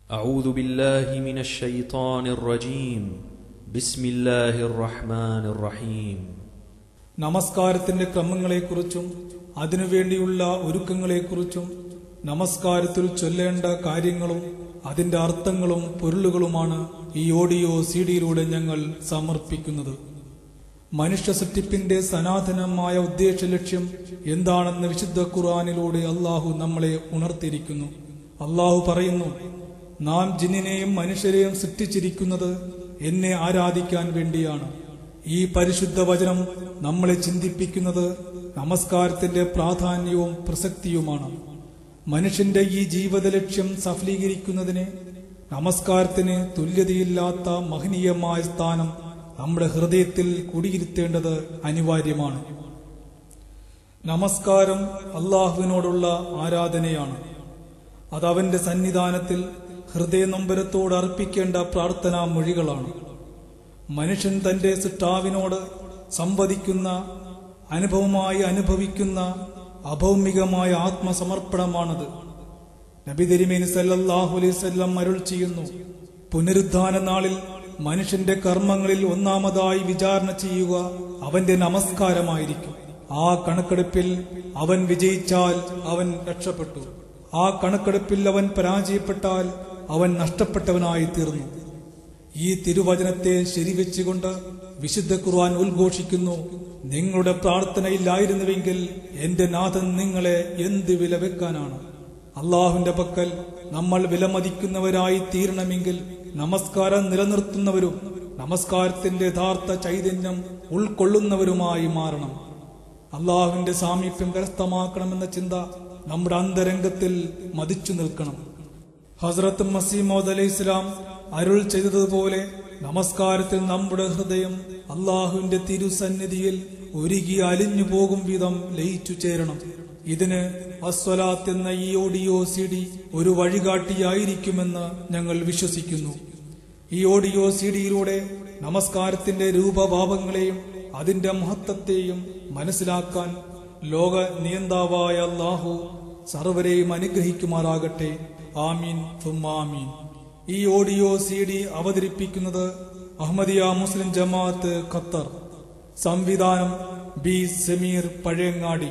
أعوذ بالله من الشيطان الرجيم بسم الله الرحمن الرحيم നമസ്കാരത്തിന്റെ ക്രമങ്ങളെക്കുറിച്ചും അതിനുവേണ്ടിയുള്ള ഒരുക്കങ്ങളെക്കുറിച്ചും നമസ്കാരത്തിൽ ചൊല്ലേണ്ട കാര്യങ്ങളും അതിന്റെ അർത്ഥങ്ങളും പൊരുളുകളുമാണ് ഈ ഓഡിയോ സിഡിയിലൂടെ ഞങ്ങൾ സമർപ്പിക്കുന്നത് മനുഷ്യ സൃഷ്ടിപ്പിന്റെ സനാതനമായ ഉദ്ദേശ ലക്ഷ്യം എന്താണെന്ന് വിശുദ്ധ ഖുർആാനിലൂടെ അള്ളാഹു നമ്മളെ ഉണർത്തിയിരിക്കുന്നു അള്ളാഹു പറയുന്നു നാം ജിന്നിനെയും മനുഷ്യരെയും സൃഷ്ടിച്ചിരിക്കുന്നത് എന്നെ ആരാധിക്കാൻ വേണ്ടിയാണ് ഈ പരിശുദ്ധ വചനം നമ്മളെ ചിന്തിപ്പിക്കുന്നത് നമസ്കാരത്തിന്റെ പ്രാധാന്യവും പ്രസക്തിയുമാണ് മനുഷ്യന്റെ ഈ ജീവിത ലക്ഷ്യം സഫലീകരിക്കുന്നതിന് നമസ്കാരത്തിന് തുല്യതയില്ലാത്ത മഹനീയമായ സ്ഥാനം നമ്മുടെ ഹൃദയത്തിൽ കുടിയിരുത്തേണ്ടത് അനിവാര്യമാണ് നമസ്കാരം അള്ളാഹുവിനോടുള്ള ആരാധനയാണ് അത് അവന്റെ സന്നിധാനത്തിൽ ഹൃദയനൊമ്പരത്തോട് അർപ്പിക്കേണ്ട പ്രാർത്ഥനാ മൊഴികളാണ് മനുഷ്യൻ തന്റെ സിട്ടാവിനോട് സംവദിക്കുന്ന അനുഭവമായി അനുഭവിക്കുന്ന അഭൗമികമായ ആത്മസമർപ്പണമാണത് നബി തിരുമേനി സല്ലല്ലാഹു അലൈഹി വസല്ലം അരുൾ ചെയ്യുന്നു പുനരുദ്ധാന നാളിൽ മനുഷ്യന്റെ കർമ്മങ്ങളിൽ ഒന്നാമതായി വിചാരണ ചെയ്യുക അവന്റെ നമസ്കാരമായിരിക്കും ആ കണക്കെടുപ്പിൽ അവൻ വിജയിച്ചാൽ അവൻ രക്ഷപ്പെട്ടു ആ കണക്കെടുപ്പിൽ അവൻ പരാജയപ്പെട്ടാൽ അവൻ നഷ്ടപ്പെട്ടവനായി തീർന്നു ഈ തിരുവചനത്തെ ശരിവെച്ചുകൊണ്ട് വിശുദ്ധ ഖുർആൻ ഉദ്ഘോഷിക്കുന്നു നിങ്ങളുടെ പ്രാർത്ഥനയില്ലായിരുന്നുവെങ്കിൽ എന്റെ നാഥൻ നിങ്ങളെ എന്ത് വില വെക്കാനാണ് അള്ളാഹുവിന്റെ പക്കൽ നമ്മൾ വിലമതിക്കുന്നവരായി തീരണമെങ്കിൽ നമസ്കാരം നിലനിർത്തുന്നവരും നമസ്കാരത്തിന്റെ യഥാർത്ഥ ചൈതന്യം ഉൾക്കൊള്ളുന്നവരുമായി മാറണം അള്ളാഹുവിന്റെ സാമീപ്യം കരസ്ഥമാക്കണമെന്ന ചിന്ത നമ്മുടെ അന്തരംഗത്തിൽ മതിച്ചു നിൽക്കണം ഹസ്രത്ത് മസീമോദ് അലൈഹി ഇസ്ലാം അരുൾ ചെയ്തതുപോലെ നമസ്കാരത്തിൽ നമ്മുടെ ഹൃദയം അള്ളാഹുവിന്റെ തിരുസന്നിധിയിൽ ഒരുകി അലിഞ്ഞു പോകും വിധം ലയിച്ചു ചേരണം ഇതിന് അസ്വലാത്ത് എന്ന ഈ ഓഡിയോ സി ഡി ഒരു വഴികാട്ടിയായിരിക്കുമെന്ന് ഞങ്ങൾ വിശ്വസിക്കുന്നു ഈ ഓഡിയോ സി ഡിയിലൂടെ നമസ്കാരത്തിന്റെ രൂപഭാവങ്ങളെയും അതിന്റെ മഹത്വത്തെയും മനസ്സിലാക്കാൻ ലോക നിയന്താവായ അള്ളാഹു സർവരെയും അനുഗ്രഹിക്കുമാറാകട്ടെ ആമീൻ തുമ്മാമീൻ ഈ ഓഡിയോ സി ഡി അവതരിപ്പിക്കുന്നത് അഹമ്മദിയ മുസ്ലിം ജമാഅത്ത് ഖത്തർ സംവിധാനം ബി സമീർ പഴയങ്ങാടി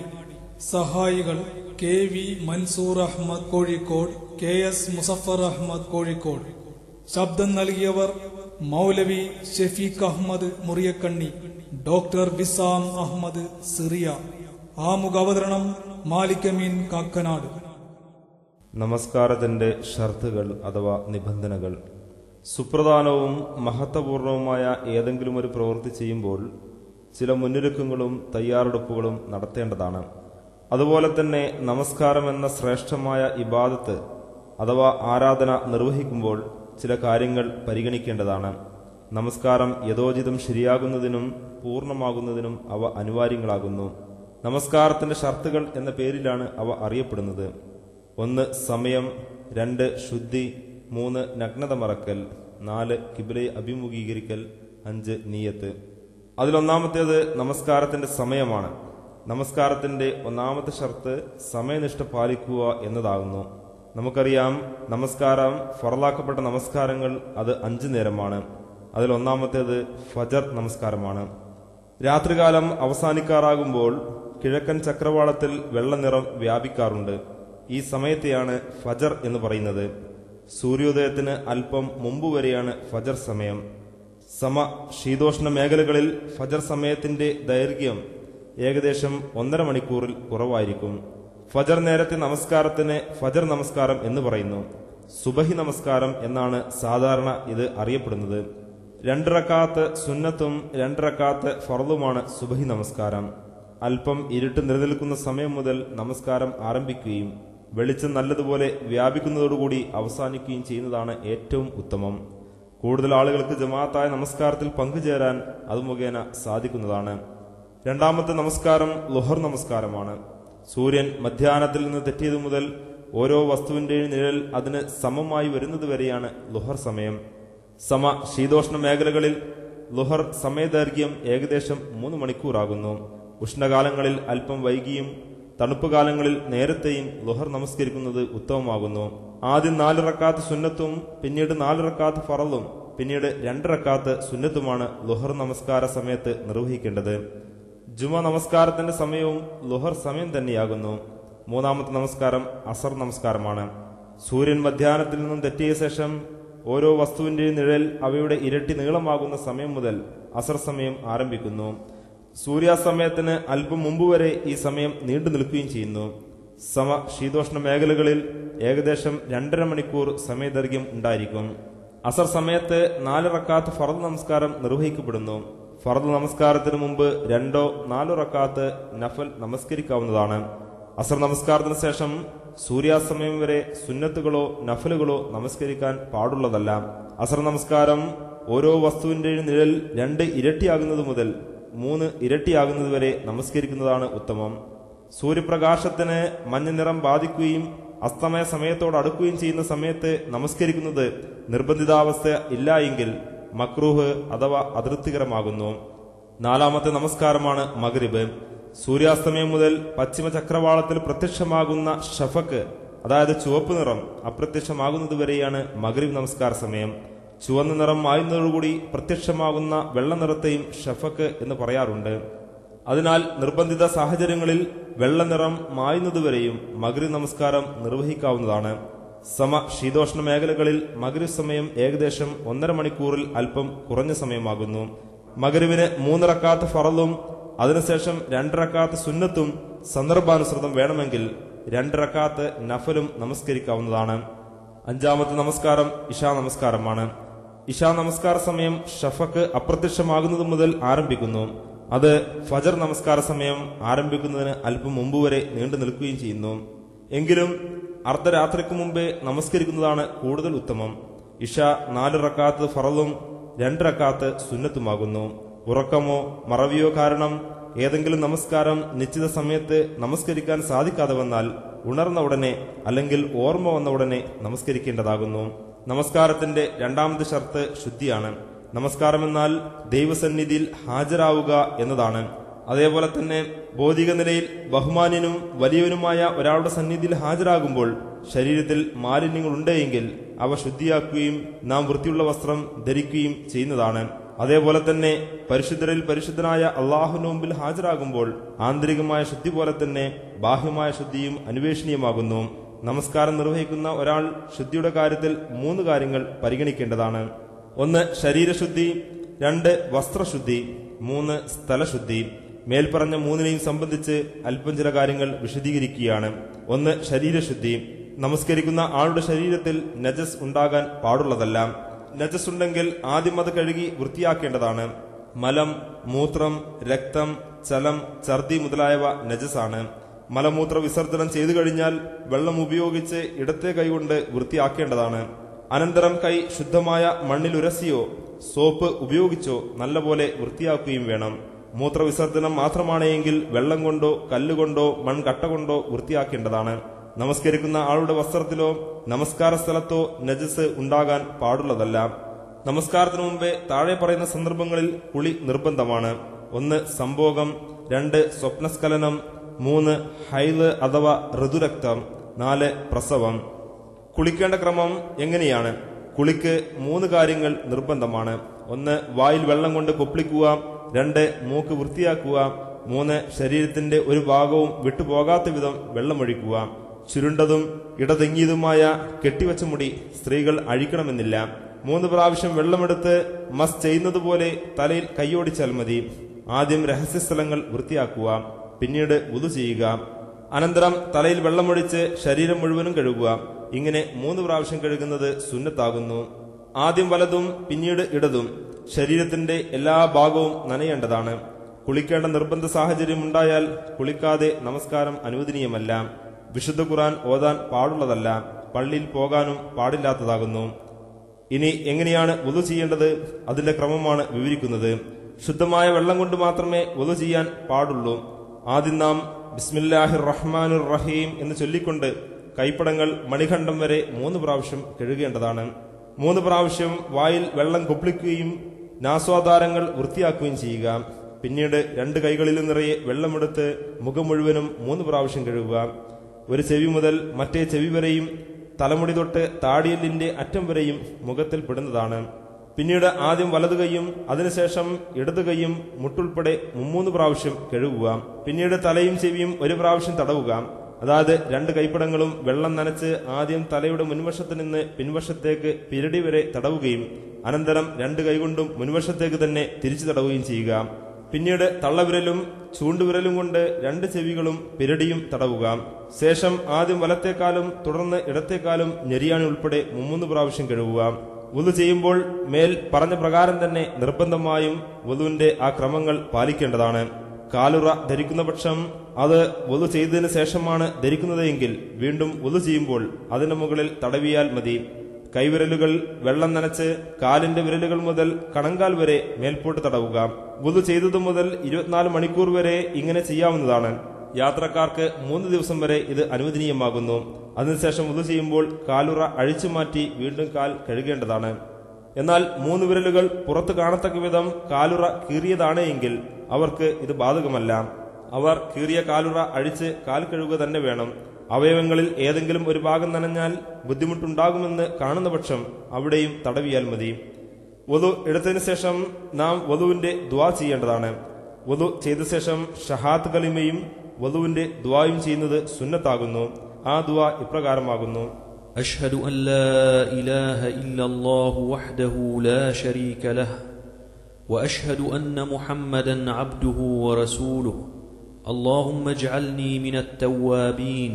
സഹായികൾ K V Mansoor Ahmed Kozhikode K S Muzaffar Ahmed Kozhikode ശബ്ദം നൽകിയവർ മൗലവി ഷെഫീഖ് അഹമ്മദ് മുറിയക്കണ്ണി ഡോക്ടർ വിസാം അഹമ്മദ് സിറിയ ആമുഖ അവതരണം മാലിക്കമീൻ കാക്കനാട് നമസ്കാരത്തിന്റെ ഷർത്തുകൾ അഥവാ നിബന്ധനകൾ സുപ്രധാനവും മഹത്വപൂർണവുമായ ഏതെങ്കിലും ഒരു പ്രവൃത്തി ചെയ്യുമ്പോൾ ചില മുന്നൊരുക്കങ്ങളും തയ്യാറെടുപ്പുകളും നടത്തേണ്ടതാണ് അതുപോലെ തന്നെ നമസ്കാരം എന്ന ശ്രേഷ്ഠമായ ഇബാദത്ത് അഥവാ ആരാധന നിർവഹിക്കുമ്പോൾ ചില കാര്യങ്ങൾ പരിഗണിക്കേണ്ടതാണ് നമസ്കാരം യഥോചിതം ശരിയാകുന്നതിനും പൂർണ്ണമാകുന്നതിനും അവ അനിവാര്യങ്ങളാകുന്നു നമസ്കാരത്തിന്റെ ഷർത്തുകൾ എന്ന പേരിലാണ് അവ അറിയപ്പെടുന്നത് ഒന്ന് സമയം രണ്ട് ശുദ്ധി മൂന്ന് നഗ്നത മറക്കൽ നാല് കിബിലയെ അഭിമുഖീകരിക്കൽ അഞ്ച് നീയത്ത് അതിലൊന്നാമത്തേത് നമസ്കാരത്തിന്റെ സമയമാണ് നമസ്കാരത്തിന്റെ ഒന്നാമത്തെ ഷർത്ത് സമയനിഷ്ഠ പാലിക്കുക എന്നതാകുന്നു നമുക്കറിയാം നമസ്കാരം ഫറലാക്കപ്പെട്ട നമസ്കാരങ്ങൾ അത് അഞ്ചു നേരമാണ് അതിൽ ഒന്നാമത്തേത് ഫജർ നമസ്കാരമാണ് രാത്രികാലം അവസാനിക്കാറാകുമ്പോൾ കിഴക്കൻ ചക്രവാളത്തിൽ വെള്ളനിറം വ്യാപിക്കാറുണ്ട് ഈ സമയത്തെയാണ് ഫജർ എന്ന് പറയുന്നത് സൂര്യോദയത്തിന് അല്പം മുമ്പ് വരെയാണ് ഫജർ സമയം സമ ശീതോഷ്ണ മേഖലകളിൽ ഫജർ സമയത്തിന്റെ ദൈർഘ്യം ഏകദേശം ഒന്നര മണിക്കൂറിൽ കുറവായിരിക്കും ഫജർ നേരത്തെ നമസ്കാരത്തിന് ഫജർ നമസ്കാരം എന്ന് പറയുന്നു സുബഹി നമസ്കാരം എന്നാണ് സാധാരണ ഇത് അറിയപ്പെടുന്നത് രണ്ടിറക്കാത്ത് സുന്നത്തും രണ്ടിറക്കാത്ത് ഫറലുമാണ് സുബഹി നമസ്കാരം അല്പം ഇരുട്ട് നിലനിൽക്കുന്ന സമയം മുതൽ നമസ്കാരം ആരംഭിക്കുകയും വെളിച്ചം നല്ലതുപോലെ വ്യാപിക്കുന്നതോടുകൂടി അവസാനിക്കുകയും ചെയ്യുന്നതാണ് ഏറ്റവും ഉത്തമം കൂടുതൽ ആളുകൾക്ക് ജമാഅത്തായ നമസ്കാരത്തിൽ പങ്കുചേരാൻ അത് മുഖേന സാധിക്കുന്നതാണ് രണ്ടാമത്തെ നമസ്കാരം ലുഹർ നമസ്കാരമാണ് സൂര്യൻ മധ്യാഹ്നത്തിൽ നിന്ന് തെറ്റിയതു മുതൽ ഓരോ വസ്തുവിന്റെയും നിഴൽ അതിന് സമമായി വരുന്നതുവരെയാണ് ലുഹർ സമയം സമ ശീതോഷ്ണ മേഖലകളിൽ ലുഹർ സമയദൈർഘ്യം ഏകദേശം മൂന്ന് മണിക്കൂറാകുന്നു ഉഷ്ണകാലങ്ങളിൽ അല്പം വൈകിയും തണുപ്പ് കാലങ്ങളിൽ നേരത്തെയും ലുഹർ നമസ്കരിക്കുന്നത് ഉത്തമമാകുന്നു ആദ്യം നാല് റക്കാത്ത് സുന്നത്തും പിന്നീട് നാല് റക്കാത്ത് ഫറലും പിന്നീട് രണ്ട് റക്കാത്ത് സുന്നത്തുമാണ് ലുഹർ നമസ്കാര സമയത്ത് നിർവഹിക്കേണ്ടത് ജുമ നമസ്കാരത്തിന്റെ സമയവും ലുഹർ സമയം തന്നെയാകുന്നു മൂന്നാമത്തെ നമസ്കാരം അസർ നമസ്കാരമാണ് സൂര്യൻ മധ്യാഹ്നത്തിൽ നിന്നും തെറ്റിയ ശേഷം ഓരോ വസ്തുവിന്റെയും നിഴൽ അവയുടെ ഇരട്ടി നീളമാകുന്ന സമയം മുതൽ അസർ സമയം ആരംഭിക്കുന്നു സൂര്യാസ്തമയത്തിന് അല്പം മുമ്പ് വരെ ഈ സമയം നീണ്ടു നിൽക്കുകയും ചെയ്യുന്നു സമ ശീതോഷ്ണ മേഖലകളിൽ ഏകദേശം രണ്ടര മണിക്കൂർ സമയദൈർഘ്യം ഉണ്ടായിരിക്കും അസർ സമയത്ത് നാല് റക്കാത്ത് ഫറദ് നമസ്കാരം നിർവഹിക്കപ്പെടുന്നു ഫറദ് നമസ്കാരത്തിന് മുമ്പ് രണ്ടോ നാലോ റക്കാത്ത് നഫൽ നമസ്കരിക്കാവുന്നതാണ് അസർ നമസ്കാരത്തിന് ശേഷം സൂര്യാസ്തമയം വരെ സുന്നത്തുകളോ നഫലുകളോ നമസ്കരിക്കാൻ പാടുള്ളതല്ല അസർ നമസ്കാരം ഓരോ വസ്തുവിന്റെയും നിഴൽ രണ്ട് ഇരട്ടിയാകുന്നത് മുതൽ മൂന്ന് ഇരട്ടിയാകുന്നത് വരെ നമസ്കരിക്കുന്നതാണ് ഉത്തമം സൂര്യപ്രകാശത്തിന് മഞ്ഞ നിറം ബാധിക്കുകയും അസ്തമയ സമയത്തോട് അടുക്കുകയും ചെയ്യുന്ന സമയത്ത് നമസ്കരിക്കുന്നത് നിർബന്ധിതാവസ്ഥ ഇല്ല എങ്കിൽ മക്രൂഹ് അഥവാ അതൃപ്തികരമാകുന്നു നാലാമത്തെ നമസ്കാരമാണ് മഗ്രിബ് സൂര്യാസ്തമയം മുതൽ പശ്ചിമ ചക്രവാളത്തിൽ പ്രത്യക്ഷമാകുന്ന ഷഫക്ക് അതായത് ചുവപ്പ് നിറം അപ്രത്യക്ഷമാകുന്നതുവരെയാണ് മഗ്രിബ് നമസ്കാര സമയം ചുവന്ന നിറം മായുന്നതോടുകൂടി പ്രത്യക്ഷമാകുന്ന വെള്ള നിറത്തെയും ഷഫക്ക് എന്ന് പറയാറുണ്ട് അതിനാൽ നിർബന്ധിത സാഹചര്യങ്ങളിൽ വെള്ള നിറം മായുന്നതുവരെയും മഗ്രി നമസ്കാരം നിർവഹിക്കാവുന്നതാണ് സമ ശീതോഷ്ണ മേഖലകളിൽ മഗ്രി സമയം ഏകദേശം ഒന്നര മണിക്കൂറിൽ അല്പം കുറഞ്ഞ സമയമാകുന്നു മഗ്രിവിന് മൂന്നിറക്കാത്ത ഫറലും അതിനുശേഷം രണ്ടിറക്കാത്ത സുന്നത്തും സന്ദർഭാനുസൃതം വേണമെങ്കിൽ രണ്ടിറക്കാത്ത് നഫലും നമസ്കരിക്കാവുന്നതാണ് അഞ്ചാമത്തെ നമസ്കാരം ഇഷാ നമസ്കാരമാണ് ഇഷാ നമസ്കാര സമയം ഷഫക്ക് അപ്രത്യക്ഷമാകുന്നത് മുതൽ ആരംഭിക്കുന്നു അത് ഫജർ നമസ്കാര സമയം ആരംഭിക്കുന്നതിന് അല്പം മുമ്പ് വരെ നീണ്ടു നിൽക്കുകയും ചെയ്യുന്നു എങ്കിലും അർദ്ധരാത്രിക്ക് മുമ്പേ നമസ്കരിക്കുന്നതാണ് കൂടുതൽ ഉത്തമം ഇഷ നാല് റക്കാത്ത് ഫറലും രണ്ട് റക്കാത്ത് സുന്നത്തുമാകുന്നു ഉറക്കമോ മറവിയോ കാരണം ഏതെങ്കിലും നമസ്കാരം നിശ്ചിത സമയത്ത് നമസ്കരിക്കാൻ സാധിക്കാതെ വന്നാൽ ഉണർന്ന ഉടനെ അല്ലെങ്കിൽ ഓർമ്മ വന്ന ഉടനെ നമസ്കരിക്കേണ്ടതാകുന്നു നമസ്കാരത്തിന്റെ രണ്ടാമത്തെ ഷർത്ത് ശുദ്ധിയാണ് നമസ്കാരമെന്നാൽ ദൈവസന്നിധിയിൽ ഹാജരാവുക എന്നതാണ് അതേപോലെ തന്നെ ഭൗതിക നിലയിൽ ബഹുമാന്യനും വലിയവനുമായ ഒരാളുടെ സന്നിധിയിൽ ഹാജരാകുമ്പോൾ ശരീരത്തിൽ മാലിന്യങ്ങൾ ഉണ്ടെങ്കിൽ അവ ശുദ്ധിയാക്കുകയും നാം വൃത്തിയുള്ള വസ്ത്രം ധരിക്കുകയും ചെയ്യുന്നതാണ് അതേപോലെ തന്നെ പരിശുദ്ധരിൽ പരിശുദ്ധനായ അള്ളാഹുവിന് മുമ്പിൽ ഹാജരാകുമ്പോൾ ആന്തരികമായ ശുദ്ധി പോലെ തന്നെ ബാഹ്യമായ ശുദ്ധിയും അന്വേഷണീയമാകുന്നു നമസ്കാരം നിർവഹിക്കുന്ന ഒരാൾ ശുദ്ധിയുടെ കാര്യത്തിൽ മൂന്ന് കാര്യങ്ങൾ പരിഗണിക്കേണ്ടതാണ് ഒന്ന് ശരീരശുദ്ധി രണ്ട് വസ്ത്രശുദ്ധി മൂന്ന് സ്ഥലശുദ്ധി മേൽപ്പറഞ്ഞ മൂന്നിനെയും സംബന്ധിച്ച് അല്പം ചില കാര്യങ്ങൾ വിശദീകരിക്കുകയാണ് ഒന്ന് ശരീരശുദ്ധി നമസ്കരിക്കുന്ന ആളുടെ ശരീരത്തിൽ നജസ് ഉണ്ടാകാൻ പാടുള്ളതല്ല നജസ് ഉണ്ടെങ്കിൽ ആദ്യം അത് കഴുകി വൃത്തിയാക്കേണ്ടതാണ് മലം മൂത്രം രക്തം ചലം ഛർദി മുതലായവ നജസാണ് മലമൂത്ര വിസർജനം ചെയ്തു കഴിഞ്ഞാൽ വെള്ളം ഉപയോഗിച്ച് ഇടത്തെ കൈകൊണ്ട് വൃത്തിയാക്കേണ്ടതാണ് അനന്തരം കൈ ശുദ്ധമായ മണ്ണിൽ ഉരസിയോ സോപ്പ് ഉപയോഗിച്ചോ നല്ലപോലെ വൃത്തിയാക്കുകയും വേണം മൂത്രവിസർജനം മാത്രമാണെങ്കിൽ വെള്ളം കൊണ്ടോ കല്ലുകൊണ്ടോ മൺകട്ട കൊണ്ടോ വൃത്തിയാക്കേണ്ടതാണ് നമസ്കരിക്കുന്ന ആളുടെ വസ്ത്രത്തിലോ നമസ്കാര സ്ഥലത്തോ നജസ് ഉണ്ടാകാൻ പാടുള്ളതല്ല നമസ്കാരത്തിനു മുമ്പേ താഴെ പറയുന്ന സന്ദർഭങ്ങളിൽ കുളി നിർബന്ധമാണ് ഒന്ന് സംഭോഗം രണ്ട് സ്വപ്നസ്ഖലനം മൂന്ന് ഹൈല് അഥവാ ഋതുരക്തം നാല് പ്രസവം കുളിക്കേണ്ട ക്രമം എങ്ങനെയാണ് കുളിക്ക് മൂന്ന് കാര്യങ്ങൾ നിർബന്ധമാണ് ഒന്ന് വായിൽ വെള്ളം കൊണ്ട് കൊപ്പിളിക്കുക രണ്ട് മൂക്ക് വൃത്തിയാക്കുക മൂന്ന് ശരീരത്തിന്റെ ഒരു ഭാഗവും വിട്ടുപോകാത്ത വിധം വെള്ളമൊഴിക്കുക ചുരുണ്ടതും ഇടതെങ്ങിയതുമായ കെട്ടിവച്ച മുടി സ്ത്രീകൾ അഴിക്കണമെന്നില്ല മൂന്ന് പ്രാവശ്യം വെള്ളമെടുത്ത് മസ് ചെയ്യുന്നത് പോലെ തലയിൽ കൈയോടിച്ചാൽ മതി ആദ്യം രഹസ്യസ്ഥലങ്ങൾ വൃത്തിയാക്കുക പിന്നീട് ഉതു ചെയ്യുക അനന്തരം തലയിൽ വെള്ളമൊഴിച്ച് ശരീരം മുഴുവനും കഴുകുക ഇങ്ങനെ മൂന്ന് പ്രാവശ്യം കഴുകുന്നത് സുന്നത്താകുന്നു ആദ്യം വലതും പിന്നീട് ഇടതും ശരീരത്തിന്റെ എല്ലാ ഭാഗവും നനയേണ്ടതാണ് കുളിക്കേണ്ട നിർബന്ധ സാഹചര്യം ഉണ്ടായാൽ കുളിക്കാതെ നമസ്കാരം അനുവദനീയമല്ല വിശുദ്ധ ഖുറാൻ ഓതാൻ പാടുള്ളതല്ല പള്ളിയിൽ പോകാനും പാടില്ലാത്തതാകുന്നു ഇനി എങ്ങനെയാണ് വധു ചെയ്യേണ്ടത് അതിന്റെ ക്രമമാണ് വിവരിക്കുന്നത് ശുദ്ധമായ വെള്ളം കൊണ്ട് മാത്രമേ വധു ചെയ്യാൻ പാടുള്ളൂ ആദ്യം നാം ബിസ്മില്ലാഹിർ റഹ്മാനുർ റഹീം എന്ന് ചൊല്ലിക്കൊണ്ട് കൈപ്പടങ്ങൾ മണിഖണ്ഡം വരെ മൂന്ന് പ്രാവശ്യം കഴുകേണ്ടതാണ് മൂന്ന് പ്രാവശ്യം വായിൽ വെള്ളം കൊപ്പിളിക്കുകയും നാസ്വാധാരങ്ങൾ വൃത്തിയാക്കുകയും ചെയ്യുക പിന്നീട് രണ്ട് കൈകളിലും നിറയെ വെള്ളമെടുത്ത് മുഖം മുഴുവനും മൂന്ന് പ്രാവശ്യം കഴുകുക ഒരു ചെവി മുതൽ മറ്റേ ചെവി വരെയും തലമുടി തൊട്ട് താടിയല്ലിന്റെ അറ്റം വരെയും മുഖത്തിൽ പെടുന്നതാണ് പിന്നീട് ആദ്യം വലതു കൈയും അതിനുശേഷം ഇടതു കൈയും മുട്ടുൾപ്പെടെ മുമ്മൂന്ന് പ്രാവശ്യം കഴുകുക പിന്നീട് തലയും ചെവിയും ഒരു പ്രാവശ്യം തടവുക അതായത് രണ്ട് കൈപ്പടങ്ങളും വെള്ളം നനച്ച് ആദ്യം തലയുടെ മുൻവശത്ത് നിന്ന് പിൻവശത്തേക്ക് പിരടി വരെ തടവുകയും അനന്തരം രണ്ട് കൈകൊണ്ടും മുൻവശത്തേക്ക് തന്നെ തിരിച്ചു തടവുകയും ചെയ്യുക പിന്നീട് തള്ളവിരലും ചൂണ്ടുവിരലും കൊണ്ട് രണ്ട് ചെവികളും പിരടിയും തടവുക ശേഷം ആദ്യം വലത്തേക്കാലും തുടർന്ന് ഇടത്തേക്കാലും ഞെരിയാണി ഉൾപ്പെടെ മുമ്മൂന്ന് പ്രാവശ്യം കഴുകുക വുളു ചെയ്യുമ്പോൾ മേൽ പറഞ്ഞ പ്രകാരം തന്നെ നിർബന്ധമായും വുളുവിന്റെ ആ ക്രമങ്ങൾ പാലിക്കേണ്ടതാണ് കാലുറ ധരിക്കുന്ന പക്ഷം അത് വുളു ചെയ്തതിനു ശേഷമാണ് ധരിക്കുന്നതെങ്കിൽ വീണ്ടും വുളു ചെയ്യുമ്പോൾ അതിന്റെ മുകളിൽ തടവിയാൽ മതി കൈവിരലുകൾ വെള്ളം നനച്ച് കാലിന്റെ വിരലുകൾ മുതൽ കണങ്കാൽ വരെ മേൽപോട്ട് തടവുക വുളു ചെയ്തതു മുതൽ ഇരുപത്തിനാല് മണിക്കൂർ വരെ ഇങ്ങനെ ചെയ്യാവുന്നതാണ് യാത്രക്കാർക്ക് മൂന്ന് ദിവസം വരെ ഇത് അനുവദനീയമാകുന്നു അതിനുശേഷം വുളു ചെയ്യുമ്പോൾ കാലുറ അഴിച്ചു മാറ്റി വീണ്ടും കാൽ കഴുകേണ്ടതാണ് എന്നാൽ മൂന്ന് വിരലുകൾ പുറത്തു കാണത്തക്ക വിധം കാലുറ കീറിയതാണ് എങ്കിൽ അവർക്ക് ഇത് ബാധകമല്ല അവർ കീറിയ കാലുറ അഴിച്ച് കാൽ കഴുകുക തന്നെ വേണം അവയവങ്ങളിൽ ഏതെങ്കിലും ഒരു ഭാഗം നനഞ്ഞാൽ ബുദ്ധിമുട്ടുണ്ടാകുമെന്ന് കാണുന്ന പക്ഷം അവിടെയും തടവിയാൽ മതി വധു എടുത്തതിനു ശേഷം നാം വധുവിന്റെ ദ്വാ ചെയ്യേണ്ടതാണ് വധു ചെയ്ത ശേഷം ഷഹാത്ത് കലിമയും വധുവിന്റെ ദ്വായും ചെയ്യുന്നത് സുന്നത്താകുന്നു ആ ദ്വാ ഇപ്രകാരമാകുന്നു أشهد أن لا إله إلا الله وحده لا شريك له وأشهد أن محمدا عبده ورسوله اللهم اجعلني من التوابين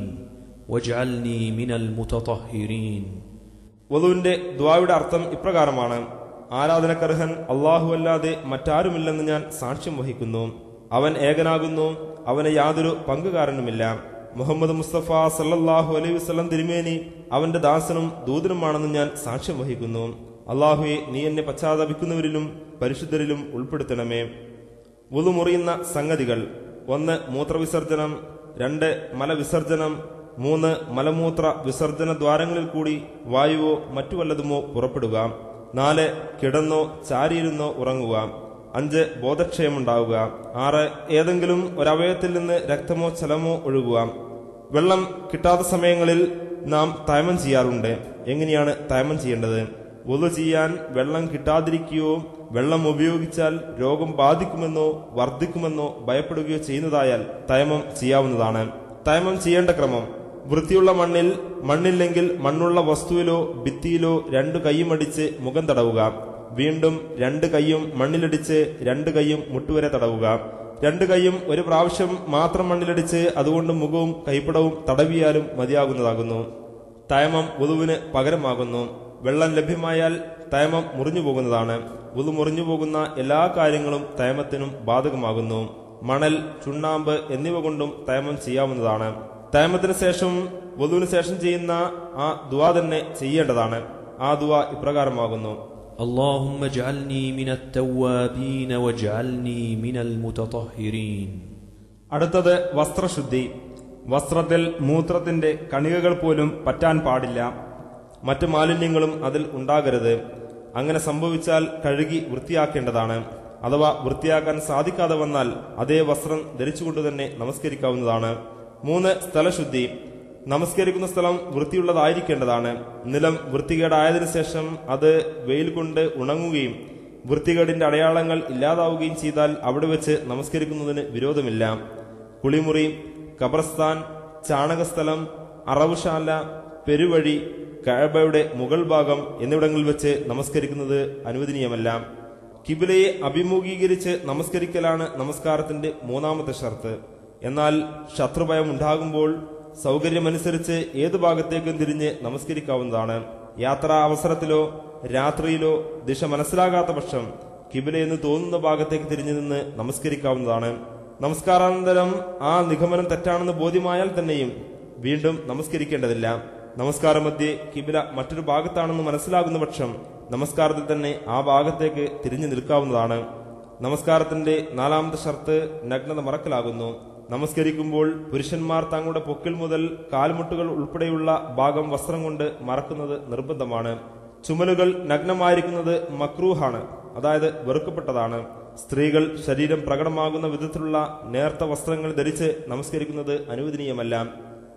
واجعلني من المتطهرين വധുവിന്റെ ദ്വായുടെ അർത്ഥം ഇപ്രകാരമാണ് ആരാധനക്കർഹൻ അള്ളാഹു അല്ലാതെ മറ്റാരുമില്ലെന്ന് ഞാൻ സാക്ഷ്യം വഹിക്കുന്നു അവൻ ഏകനാകുന്നു അവന് യാതൊരു പങ്കുകാരനുമില്ല മുഹമ്മദ് മുസ്തഫ സല്ലല്ലാഹു അലൈഹി വസല്ലം തിരുമേനി അവന്റെ ദാസനും ദൂതനുമാണെന്ന് ഞാൻ സാക്ഷ്യം വഹിക്കുന്നു അള്ളാഹുവെ നീ എന്നെ പശ്ചാത്തപിക്കുന്നവരിലും പരിശുദ്ധരിലും ഉൾപ്പെടുത്തണമേ വുളു മുറിയുന്ന സംഗതികൾ ഒന്ന് മൂത്രവിസർജനം രണ്ട് മലവിസർജനം മൂന്ന് മലമൂത്ര വിസർജന ദ്വാരങ്ങളിൽ കൂടി വായുവോ മറ്റു വല്ലതുമോ പുറപ്പെടുക നാല് കിടന്നോ ചാരിയിരുന്നോ ഉറങ്ങുക അഞ്ച് ബോധക്ഷയമുണ്ടാവുക ആറ് ഏതെങ്കിലും ഒരവയവത്തിൽ നിന്ന് രക്തമോ ചലമോ ഒഴുകുക വെള്ളം കിട്ടാത്ത സമയങ്ങളിൽ നാം തയമം ചെയ്യാറുണ്ട് എങ്ങനെയാണ് തയമം ചെയ്യേണ്ടത് ഒതു ചെയ്യാൻ വെള്ളം കിട്ടാതിരിക്കുകയോ വെള്ളം ഉപയോഗിച്ചാൽ രോഗം ബാധിക്കുമെന്നോ വർദ്ധിക്കുമെന്നോ ഭയപ്പെടുകയോ ചെയ്യുന്നതായാൽ തയമം ചെയ്യാവുന്നതാണ് തയമം ചെയ്യേണ്ട ക്രമം വൃത്തിയുള്ള മണ്ണിൽ മണ്ണില്ലെങ്കിൽ മണ്ണുള്ള വസ്തുവിലോ ഭിത്തിയിലോ രണ്ടു കൈയുമടിച്ച് മുഖം തടവുക വീണ്ടും രണ്ട് കൈയും മണ്ണിലടിച്ച് രണ്ട് കൈയും മുട്ടുവരെ തടവുക രണ്ട് കൈയും ഒരു പ്രാവശ്യം മാത്രം മണ്ണിലടിച്ച് അതുകൊണ്ട് മുഖവും കൈപ്പടവും തടവിയാലും മതിയാകുന്നതാകുന്നു തയമം വധുവിന് പകരമാകുന്നു വെള്ളം ലഭ്യമായാൽ തയമം മുറിഞ്ഞു പോകുന്നതാണ് വധു മുറിഞ്ഞു പോകുന്ന എല്ലാ കാര്യങ്ങളും തയമത്തിനും ബാധകമാകുന്നു മണൽ ചുണ്ണാമ്പ് എന്നിവ കൊണ്ടും തയമം ചെയ്യാവുന്നതാണ് തയമത്തിന് ശേഷം വധുവിന് ശേഷം ചെയ്യുന്ന ആ ദുവാ തന്നെ ചെയ്യേണ്ടതാണ് ആ ദുവാ ഇപ്രകാരമാകുന്നു اللهم اجعلني من التوابين واجعلني من المتطهرين അടുത്തത് വസ്ത്രശുദ്ധി വസ്ത്രത്തിൽ മൂത്രത്തിന്റെ കണികകൾ പോലും പറ്റാൻ പാടില്ല മറ്റു മാലിന്യങ്ങളും അതിൽ ഉണ്ടാകരുത് അങ്ങനെ സംഭവിച്ചാൽ കഴുകി വൃത്തിയാക്കേണ്ടതാണ് അഥവാ വൃത്തിയാക്കാൻ സാധിക്കാതെ വന്നാൽ അതേ വസ്ത്രം ധരിച്ചുകൊണ്ട് തന്നെ നമസ്കരിക്കാവുന്നതാണ് മൂന്ന് സ്ഥലശുദ്ധി നമസ്കരിക്കുന്ന സ്ഥലം വൃത്തിയുള്ളതായിരിക്കേണ്ടതാണ് നിലം വൃത്തികേടായതിനു ശേഷം അത് വെയിൽ കൊണ്ട് ഉണങ്ങുകയും വൃത്തികേടിന്റെ അടയാളങ്ങൾ ഇല്ലാതാവുകയും ചെയ്താൽ അവിടെ വെച്ച് നമസ്കരിക്കുന്നതിന് വിരോധമില്ല കുളിമുറി ഖബർസ്ഥാൻ ചാണകസ്ഥലം അറവുശാല പെരുവഴി കഴബയുടെ മുകൾ ഭാഗം എന്നിവിടങ്ങളിൽ വെച്ച് നമസ്കരിക്കുന്നത് അനുവദനീയമല്ല കിബിലയെ അഭിമുഖീകരിച്ച് നമസ്കരിക്കലാണ് നമസ്കാരത്തിന്റെ മൂന്നാമത്തെ ഷർത്ത് എന്നാൽ ശത്രുഭയം ഉണ്ടാകുമ്പോൾ സൗകര്യമനുസരിച്ച് ഏതു ഭാഗത്തേക്കും തിരിഞ്ഞ് നമസ്കരിക്കാവുന്നതാണ് യാത്രാ അവസരത്തിലോ രാത്രിയിലോ ദിശ മനസ്സിലാകാത്ത പക്ഷം കിബില എന്ന് തോന്നുന്ന ഭാഗത്തേക്ക് തിരിഞ്ഞു നിന്ന് നമസ്കരിക്കാവുന്നതാണ് നമസ്കാരാനന്തരം ആ നിഗമനം തെറ്റാണെന്ന് ബോധ്യമായാൽ തന്നെയും വീണ്ടും നമസ്കരിക്കേണ്ടതില്ല നമസ്കാര മധ്യേ കിബില മറ്റൊരു ഭാഗത്താണെന്ന് മനസ്സിലാകുന്ന പക്ഷം നമസ്കാരത്തിൽ തന്നെ ആ ഭാഗത്തേക്ക് തിരിഞ്ഞു നിൽക്കാവുന്നതാണ് നമസ്കാരത്തിന്റെ നാലാമത്തെ ഷർത്ത് നഗ്നത മറക്കലാകുന്നു നമസ്കരിക്കുമ്പോൾ പുരുഷന്മാർ തങ്ങളുടെ പൊക്കിൽ മുതൽ കാൽമുട്ടുകൾ ഉൾപ്പെടെയുള്ള ഭാഗം വസ്ത്രം കൊണ്ട് മറക്കുന്നത് നിർബന്ധമാണ് ചുമലുകൾ നഗ്നമായിരിക്കുന്നത് മക്രൂഹാണ് അതായത് വെറുക്കപ്പെട്ടതാണ് സ്ത്രീകൾ ശരീരം പ്രകടമാകുന്ന വിധത്തിലുള്ള നേർത്ത വസ്ത്രങ്ങൾ ധരിച്ച് നമസ്കരിക്കുന്നത് അനുവദനീയമല്ല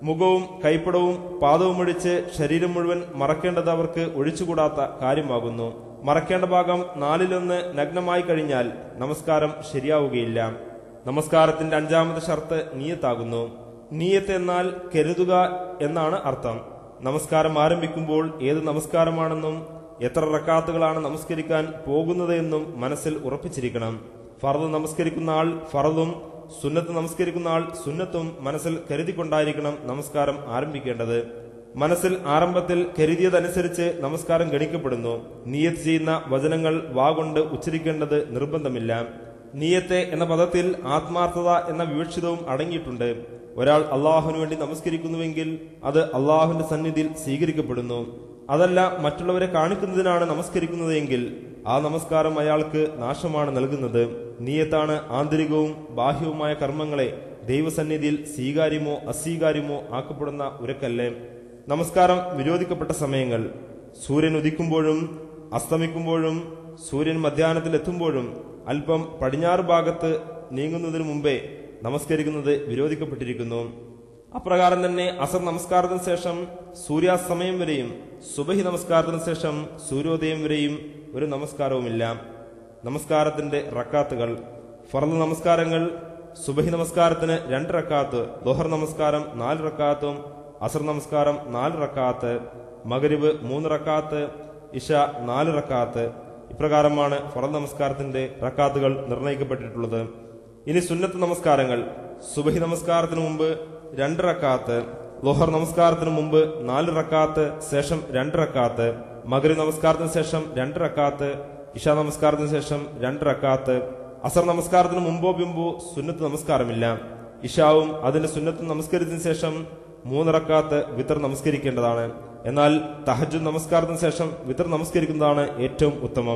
മുഖവും കൈപ്പടവും പാദവും ഒഴിച്ച് ശരീരം മുഴുവൻ മറക്കേണ്ടത് അവർക്ക് ഒഴിച്ചുകൂടാത്ത കാര്യമാകുന്നു മറക്കേണ്ട ഭാഗം നാലിലൊന്ന് നഗ്നമായി കഴിഞ്ഞാൽ നമസ്കാരം ശരിയാവുകയില്ല നമസ്കാരത്തിന്റെ അഞ്ചാമത്തെ ഷർത്ത് നീയത്താകുന്നു നീയത്ത് എന്നാൽ കരുതുക എന്നാണ് അർത്ഥം നമസ്കാരം ആരംഭിക്കുമ്പോൾ ഏത് നമസ്കാരമാണെന്നും എത്ര റക്കാത്തുകളാണ് നമസ്കരിക്കാൻ പോകുന്നത് എന്നും മനസ്സിൽ ഉറപ്പിച്ചിരിക്കണം ഫറദ് നമസ്കരിക്കുന്ന ആൾ ഫറദും സുന്നത്ത് നമസ്കരിക്കുന്ന ആൾ സുന്നത്തും മനസ്സിൽ കരുതിക്കൊണ്ടായിരിക്കണം നമസ്കാരം ആരംഭിക്കേണ്ടത് മനസ്സിൽ ആരംഭത്തിൽ കരുതിയതനുസരിച്ച് നമസ്കാരം ഗണിക്കപ്പെടുന്നു നീയത്ത് ചെയ്യുന്ന വചനങ്ങൾ വാഗൊണ്ട് ഉച്ചരിക്കേണ്ടത് നിർബന്ധമില്ല നീയത്തെ എന്ന പദത്തിൽ ആത്മാർത്ഥത എന്ന വിവക്ഷിതവും അടങ്ങിയിട്ടുണ്ട് ഒരാൾ അള്ളാഹുവിന് വേണ്ടി നമസ്കരിക്കുന്നുവെങ്കിൽ അത് അള്ളാഹുവിന്റെ സന്നിധിയിൽ സ്വീകരിക്കപ്പെടുന്നു അതല്ല മറ്റുള്ളവരെ കാണിക്കുന്നതിനാണ് നമസ്കരിക്കുന്നത് എങ്കിൽ ആ നമസ്കാരം അയാൾക്ക് നാശമാണ് നൽകുന്നത് നീയത്താണ് ആന്തരികവും ബാഹ്യവുമായ കർമ്മങ്ങളെ ദൈവസന്നിധിയിൽ സ്വീകാര്യമോ അസ്വീകാര്യമോ ആക്കപ്പെടുന്ന ഉരക്കല്ലേ നമസ്കാരം വിരോധിക്കപ്പെട്ട സമയങ്ങൾ സൂര്യൻ ഉദിക്കുമ്പോഴും അസ്തമിക്കുമ്പോഴും സൂര്യൻ മധ്യാഹ്നത്തിൽ എത്തുമ്പോഴും അല്പം പടിഞ്ഞാറ് ഭാഗത്ത് നീങ്ങുന്നതിനു മുമ്പേ നമസ്കരിക്കുന്നത് വിരോധിക്കപ്പെട്ടിരിക്കുന്നു അപ്രകാരം തന്നെ അസർ നമസ്കാരത്തിന് ശേഷം സൂര്യാസ്തമയം വരെയും സുബഹി നമസ്കാരത്തിന് ശേഷം സൂര്യോദയം വരെയും ഒരു നമസ്കാരവുമില്ല നമസ്കാരത്തിന്റെ റക്കാത്തുകൾ ഫറദ് നമസ്കാരങ്ങൾ സുബഹി നമസ്കാരത്തിന് രണ്ട് റക്കാത്ത് ലോഹർ നമസ്കാരം നാല് റക്കാത്തും അസർ നമസ്കാരം നാല് റക്കാത്ത് മകരിബ് മൂന്ന് റക്കാത്ത് ഇഷ നാല് റക്കാത്ത് ഇപ്രകാരമാണ് ഫറദ് നമസ്കാരത്തിന്റെ റക്കാത്തുകൾ നിർണയിക്കപ്പെട്ടിട്ടുള്ളത് ഇനി സുന്നത്ത് നമസ്കാരങ്ങൾ സുബഹി നമസ്കാരത്തിന് മുമ്പ് രണ്ട് റക്കാത്ത് ലോഹർ നമസ്കാരത്തിന് മുമ്പ് നാല് റക്കാത്ത് ശേഷം രണ്ട് റക്കാത്ത് മകരി നമസ്കാരത്തിന് ശേഷം രണ്ട് റക്കാത്ത് ഇഷ നമസ്കാരത്തിന് ശേഷം രണ്ട് റക്കാത്ത് അസർ നമസ്കാരത്തിന് മുമ്പോ പിമ്പോ സുന്നത്ത് നമസ്കാരമില്ല ഇഷാവും അതിന്റെ സുന്നത്ത് നമസ്കരിച്ചതിന് ശേഷം മൂന്ന് റക്കാത്ത് വിത്തർ നമസ്കരിക്കേണ്ടതാണ് എന്നാൽ തഹജു നമസ്കാരത്തിന് ശേഷം വിത്തർ നമസ്കരിക്കുന്നതാണ് ഏറ്റവും ഉത്തമം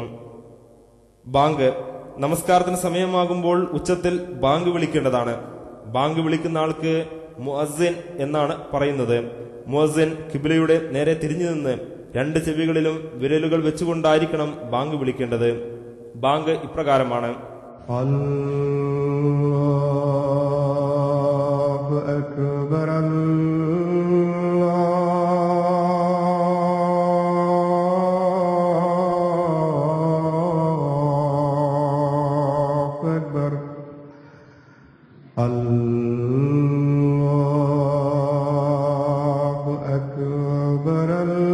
ബാങ്ക് നമസ്കാരത്തിന് സമയമാകുമ്പോൾ ഉച്ചത്തിൽ ബാങ്ക് വിളിക്കേണ്ടതാണ് ബാങ്ക് വിളിക്കുന്ന ആൾക്ക് മുഅസ്സിൻ എന്നാണ് പറയുന്നത് മുഅസ്സിൻ കിബിലയുടെ നേരെ തിരിഞ്ഞു നിന്ന് രണ്ട് ചെവികളിലും വിരലുകൾ വെച്ചുകൊണ്ടായിരിക്കണം ബാങ്ക് വിളിക്കേണ്ടത് ബാങ്ക് ഇപ്രകാരമാണ് الله أكبر الله أكبر الله أكبر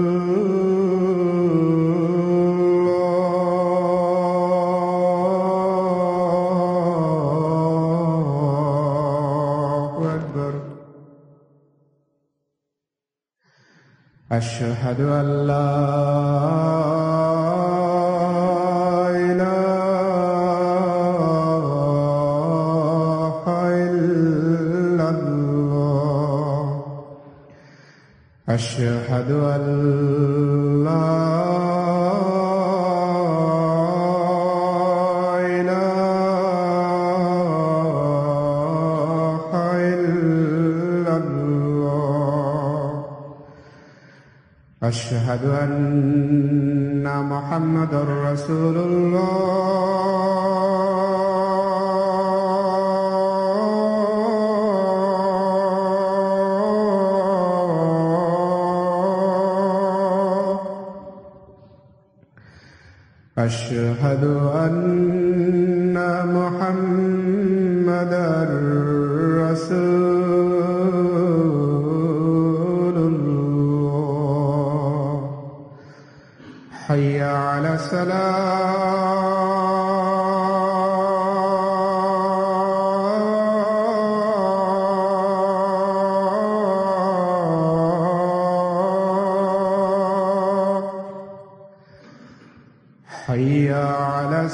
الله أكبر أشهد أن لا إله إلا الله أشهد أن لا إله إلا الله أشهد أن محمد رسول الله أشهد أن محمد رسول الله حي على السلام حي على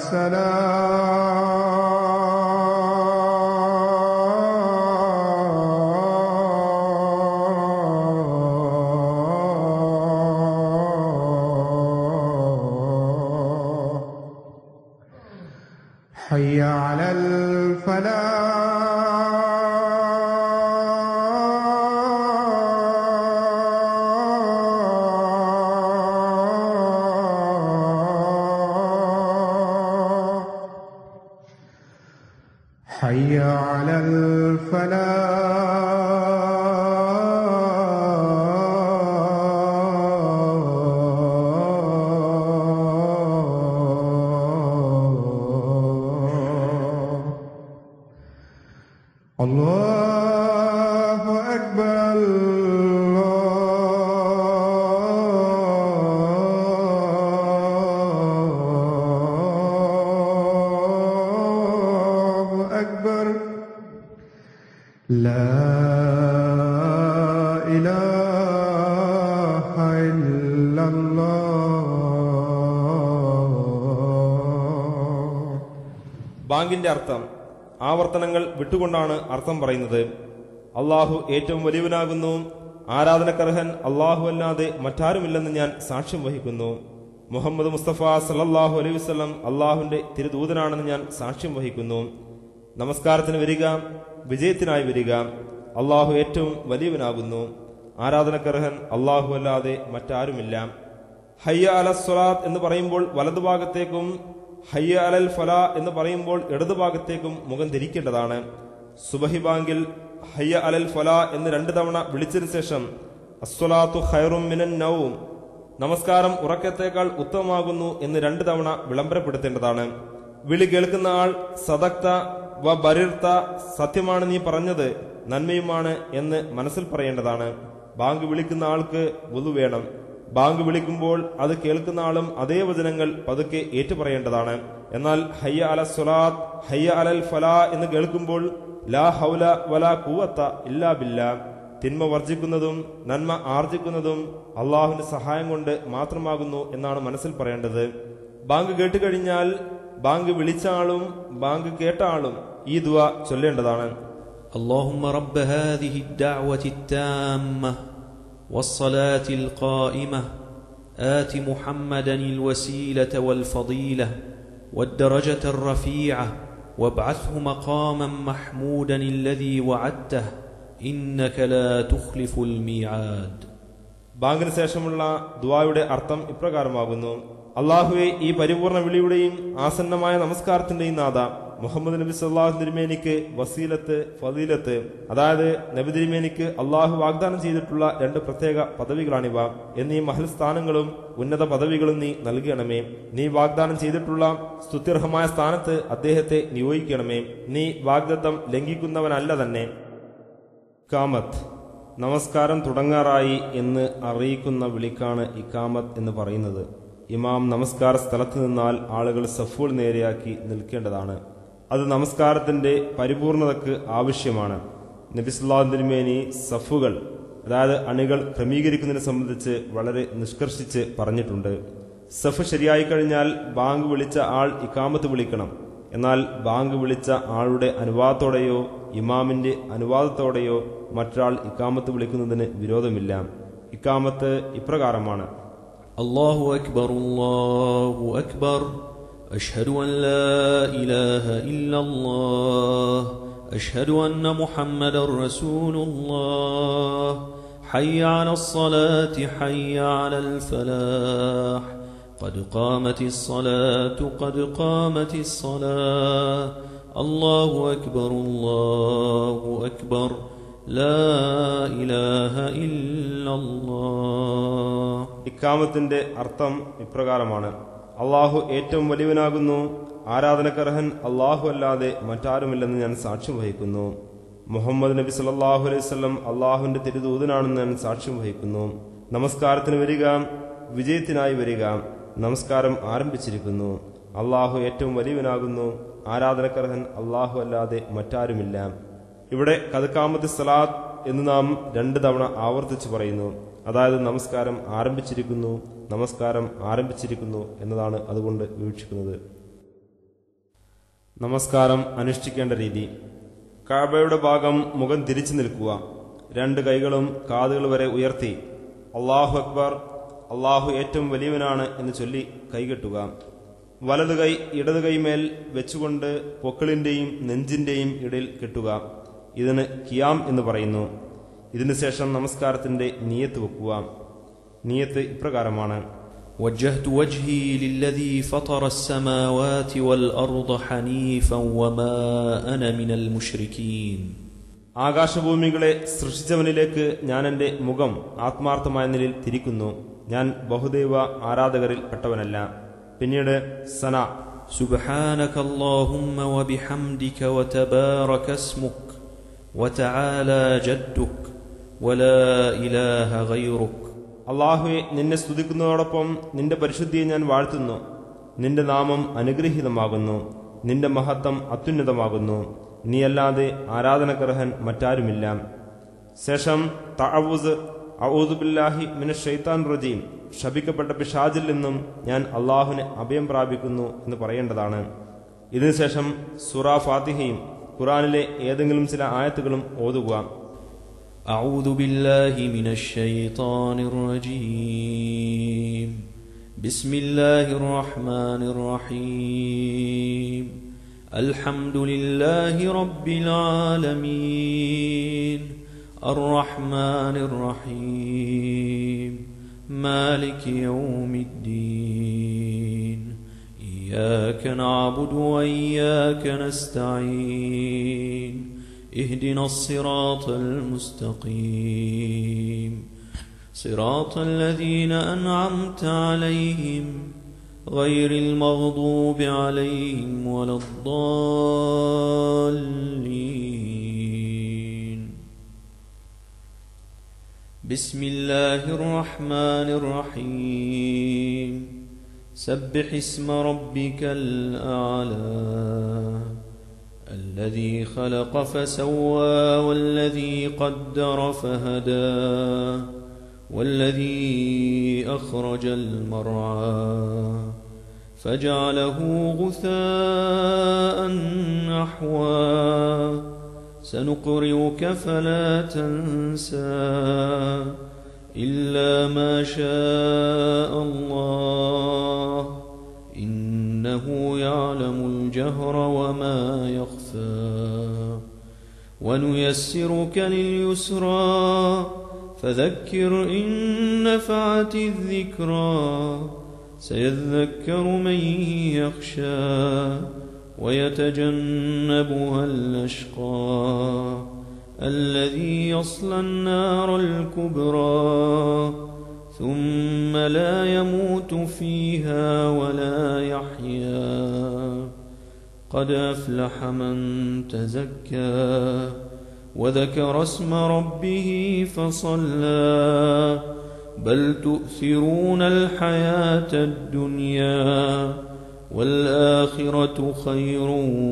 السلام حي على الفلاح حي على الفلاح الله ബാങ്കിന്റെ അർത്ഥം ആവർത്തനങ്ങൾ വിട്ടുകൊണ്ടാണ് അർത്ഥം പറയുന്നത് അള്ളാഹു ഏറ്റവും വലിയവനാകുന്നു ആരാധനക്കർഹൻ അള്ളാഹു അല്ലാതെ മറ്റാരുമില്ലെന്ന് ഞാൻ സാക്ഷ്യം വഹിക്കുന്നു മുഹമ്മദ് മുസ്തഫ സല്ലല്ലാഹു അലൈഹി വസല്ലം അള്ളാഹുവിന്റെ തിരുദൂതനാണെന്ന് ഞാൻ സാക്ഷ്യം വഹിക്കുന്നു നമസ്കാരത്തിന് വരിക വിജയത്തിനായി വരിക അള്ളാഹു ഏറ്റവും വലിയവനാകുന്നു ആരാധനക്കർഹൻ അള്ളാഹു അല്ലാതെ മറ്റാരുമില്ല ഹയ്യ അല സ്വലാത്ത് എന്ന് പറയുമ്പോൾ വലതുഭാഗത്തേക്കും ഹയ്യ അലൽ ഫല എന്ന് പറയുമ്പോൾ ഇടതുഭാഗത്തേക്കും മുഖം തിരിക്കേണ്ടതാണ് സുബഹി ബാങ്കിൽ ഹയ്യ അലൽ ഫല എന്ന് രണ്ടു തവണ വിളിച്ചതിന് ശേഷം അസ്വലാത്തു ഖൈറും മിനൻ നൗം നമസ്കാരം ഉറക്കത്തേക്കാൾ ഉത്തമമാകുന്നു എന്ന് രണ്ടു തവണ വിളംബരപ്പെടുത്തേണ്ടതാണ് വിളി കേൾക്കുന്ന ആൾ സദക്ത വ ബരിർത്ത സത്യമാണ് നീ പറഞ്ഞത് നന്മയുമാണ് എന്ന് മനസ്സിൽ പറയേണ്ടതാണ് ബാങ്ക് വിളിക്കുന്ന ആൾക്ക് വുളു വേണം ബാങ്ക് വിളിക്കുമ്പോൾ അത് കേൾക്കുന്ന ആളും അതേ വചനങ്ങൾ പതുക്കെ ഏറ്റുപറയേണ്ടതാണ് എന്നാൽ ഹയ്യ അല സുലാത്ത് ഹയ്യ അലൽ ഫലാ എന്ന് കേൾക്കുമ്പോൾ ലാ ഹൗല വലാ കൂവത്ത ഇല്ലാ ബില്ല തിന്മ വർജിക്കുന്നതും നന്മ ആർജിക്കുന്നതും അള്ളാഹുവിന്റെ സഹായം കൊണ്ട് മാത്രമാകുന്നു എന്നാണ് മനസ്സിൽ പറയേണ്ടത് ബാങ്ക് കേട്ടുകഴിഞ്ഞാൽ ബാങ്ക് വിളിച്ച ആളും ബാങ്ക് കേട്ട ആളും ഈ ദുവ ചൊല്ലേണ്ടതാണ് اللهم رب هذه الدعوة التامة والصلاة القائمة آت محمدا الوسيلة والفضيلة والدرجة الرفيعة وابعثه مقاما محمودا الذي وعدته إنك لا تخلف الميعاد ബാങ്കിന് ശേഷമുള്ള ദുവായുടെ അർത്ഥം ഇപ്രകാരമാകുന്നു അള്ളാഹുവെ ഈ പരിപൂർണ വിളിയുടെയും ആസന്നമായ നമസ്കാരത്തിന്റെയും നാഥ മുഹമ്മദ് നബി സല്ലാഹു തിരുമേനിക്ക് വസീലത്ത് ഫതീലത്ത് അതായത് നബി തിരുമേനിക്ക് അള്ളാഹു വാഗ്ദാനം ചെയ്തിട്ടുള്ള രണ്ട് പ്രത്യേക പദവികളാണിവ എന്നീ മഹൽ സ്ഥാനങ്ങളും ഉന്നത പദവികളും നീ നൽകണമേ നീ വാഗ്ദാനം ചെയ്തിട്ടുള്ള സ്തുത്യർഹമായ സ്ഥാനത്ത് അദ്ദേഹത്തെ നിയോഗിക്കണമേ നീ വാഗ്ദത്തം ലംഘിക്കുന്നവനല്ല തന്നെ ഇക്കാമത്ത് നമസ്കാരം തുടങ്ങാറായി എന്ന് അറിയിക്കുന്ന വിളിക്കാണ് ഇക്കാമത്ത് എന്ന് പറയുന്നത് ഇമാം നമസ്കാര സ്ഥലത്ത് നിന്നാൽ ആളുകൾ സഫുൾ നേരെയാക്കി നിൽക്കേണ്ടതാണ് അത് നമസ്കാരത്തിന്റെ പരിപൂർണതക്ക് ആവശ്യമാണ് നബിസുല്ലാ തിരുമേനി സഫുകൾ അതായത് അണികൾ ക്രമീകരിക്കുന്നതിനെ സംബന്ധിച്ച് വളരെ നിഷ്കർഷിച്ച് പറഞ്ഞിട്ടുണ്ട് സഫ് ശരിയായി കഴിഞ്ഞാൽ ബാങ്ക് വിളിച്ച ആൾ ഇക്കാമത്ത് വിളിക്കണം എന്നാൽ ബാങ്ക് വിളിച്ച ആളുടെ അനുവാദത്തോടെയോ ഇമാമിന്റെ അനുവാദത്തോടെയോ മറ്റൊരാൾ ഇക്കാമത്ത് വിളിക്കുന്നതിന് വിരോധമില്ല ഇക്കാമത്ത് ഇപ്രകാരമാണ് الله أكبر الله أكبر أشهد أن لا إله إلا الله أشهد أن محمد رسول الله حي على الصلاة حي على الفلاح قد قامت الصلاة قد قامت الصلاة الله أكبر الله أكبر لا إله إلا الله ഇക്കാമത്തിന്റെ അർത്ഥം ഇപ്രകാരമാണ് അള്ളാഹു ഏറ്റവും വലിയവനാകുന്നു ആരാധനക്കർഹൻ അള്ളാഹു അല്ലാതെ മറ്റാരുമില്ലെന്ന് ഞാൻ സാക്ഷ്യം വഹിക്കുന്നു മുഹമ്മദ് നബി സല്ലല്ലാഹു അലൈഹി വസല്ലം അള്ളാഹുവിന്റെ തിരുദൂതനാണെന്ന് ഞാൻ സാക്ഷ്യം വഹിക്കുന്നു നമസ്കാരത്തിന് വരിക വിജയത്തിനായി വരിക നമസ്കാരം ആരംഭിച്ചിരിക്കുന്നു അള്ളാഹു ഏറ്റവും വലിയവനാകുന്നു ആരാധനക്കർഹൻ അള്ളാഹു അല്ലാതെ മറ്റാരുമില്ല ഇവിടെ കതുക്കാമത്ത് സലാത്ത് എന്ന് നാം രണ്ട് തവണ ആവർത്തിച്ച് പറയുന്നു അതായത് നമസ്കാരം ആരംഭിച്ചിരിക്കുന്നു നമസ്കാരം ആരംഭിച്ചിരിക്കുന്നു എന്നതാണ് അതുകൊണ്ട് വീക്ഷിക്കുന്നത് നമസ്കാരം അനുഷ്ഠിക്കേണ്ട രീതി കാബയുടെ ഭാഗം മുഖം തിരിച്ചു നിൽക്കുക രണ്ട് കൈകളും കാതുകൾ വരെ ഉയർത്തി അള്ളാഹു അക്ബർ അള്ളാഹു ഏറ്റവും വലിയവനാണ് എന്ന് ചൊല്ലി കൈകെട്ടുക വലതു കൈ ഇടതു കൈമേൽ വെച്ചുകൊണ്ട് പൊക്കിളിന്റെയും നെഞ്ചിന്റെയും ഇടയിൽ കെട്ടുക ഇതിന് കിയാം എന്ന് പറയുന്നു ഇതിനുശേഷം നമസ്കാരത്തിന്റെ നിയത്ത് വെക്കുക നിയത്ത് ഇപ്രകാരമാണ് وجهت وجهي للذي فطر السماوات والأرض حنيفا وما أنا من المشركين ആകാശഭൂമികളെ സൃഷ്ടിച്ചവനിലേക്ക് ഞാൻ എന്റെ മുഖം ആത്മാർത്ഥമായ നിലയിൽ തിരിക്കുന്നു ഞാൻ ബഹുദൈവ ആരാധകരിൽ പെട്ടവനല്ല പിന്നീട് സന سبحانك اللهم وبحمدك وتبارك اسمك وتعالى جدك ولا إله غيرك അള്ളാഹുവെ നിന്നെ സ്തുതിക്കുന്നതോടൊപ്പം നിന്റെ പരിശുദ്ധിയെ ഞാൻ വാഴ്ത്തുന്നു നിന്റെ നാമം അനുഗ്രഹീതമാകുന്നു നിന്റെ മഹത്വം അത്യുന്നതമാകുന്നു നീയല്ലാതെ ആരാധനഗ്രഹൻ മറ്റാരുമില്ല ശേഷം തഅവുസ് ഔദുബില്ലാഹി മിന ഷെയ്ത്താൻ റജീം ശപിക്കപ്പെട്ട പിശാജിൽ നിന്നും ഞാൻ അള്ളാഹുവിന് അഭയം പ്രാപിക്കുന്നു എന്ന് പറയേണ്ടതാണ് ഇതിനുശേഷം സുറ ഫാത്തിഹയും ഖുറാനിലെ ഏതെങ്കിലും ചില ആയത്തുകളും ഓതുക أعوذ بالله من الشيطان الرجيم بسم الله الرحمن الرحيم الحمد لله رب العالمين الرحمن الرحيم مالك يوم الدين إياك نعبد وإياك نستعين اهدنا الصراط المستقيم صراط الذين أنعمت عليهم غير المغضوب عليهم ولا الضالين بسم الله الرحمن الرحيم سبح اسم ربك الأعلى الذي خلق فسوى والذي قدر فهدى والذي أخرج المرعى فجعله غثاء نحوا سنقرئك فلا تنسى إلا ما شاء الله إنه يعلم الجهر وما يخفى ونيسرك لليسرى فذكر إن نفعت الذكرى سيذكر من يخشى ويتجنبها الأشقى الذي يصلى النار الكبرى ثم لا يموت فيها ولا يحيا قد أفلح من تزكى وذكر اسم ربه فصلى بل تؤثرون الحياة الدنيا والآخرة خير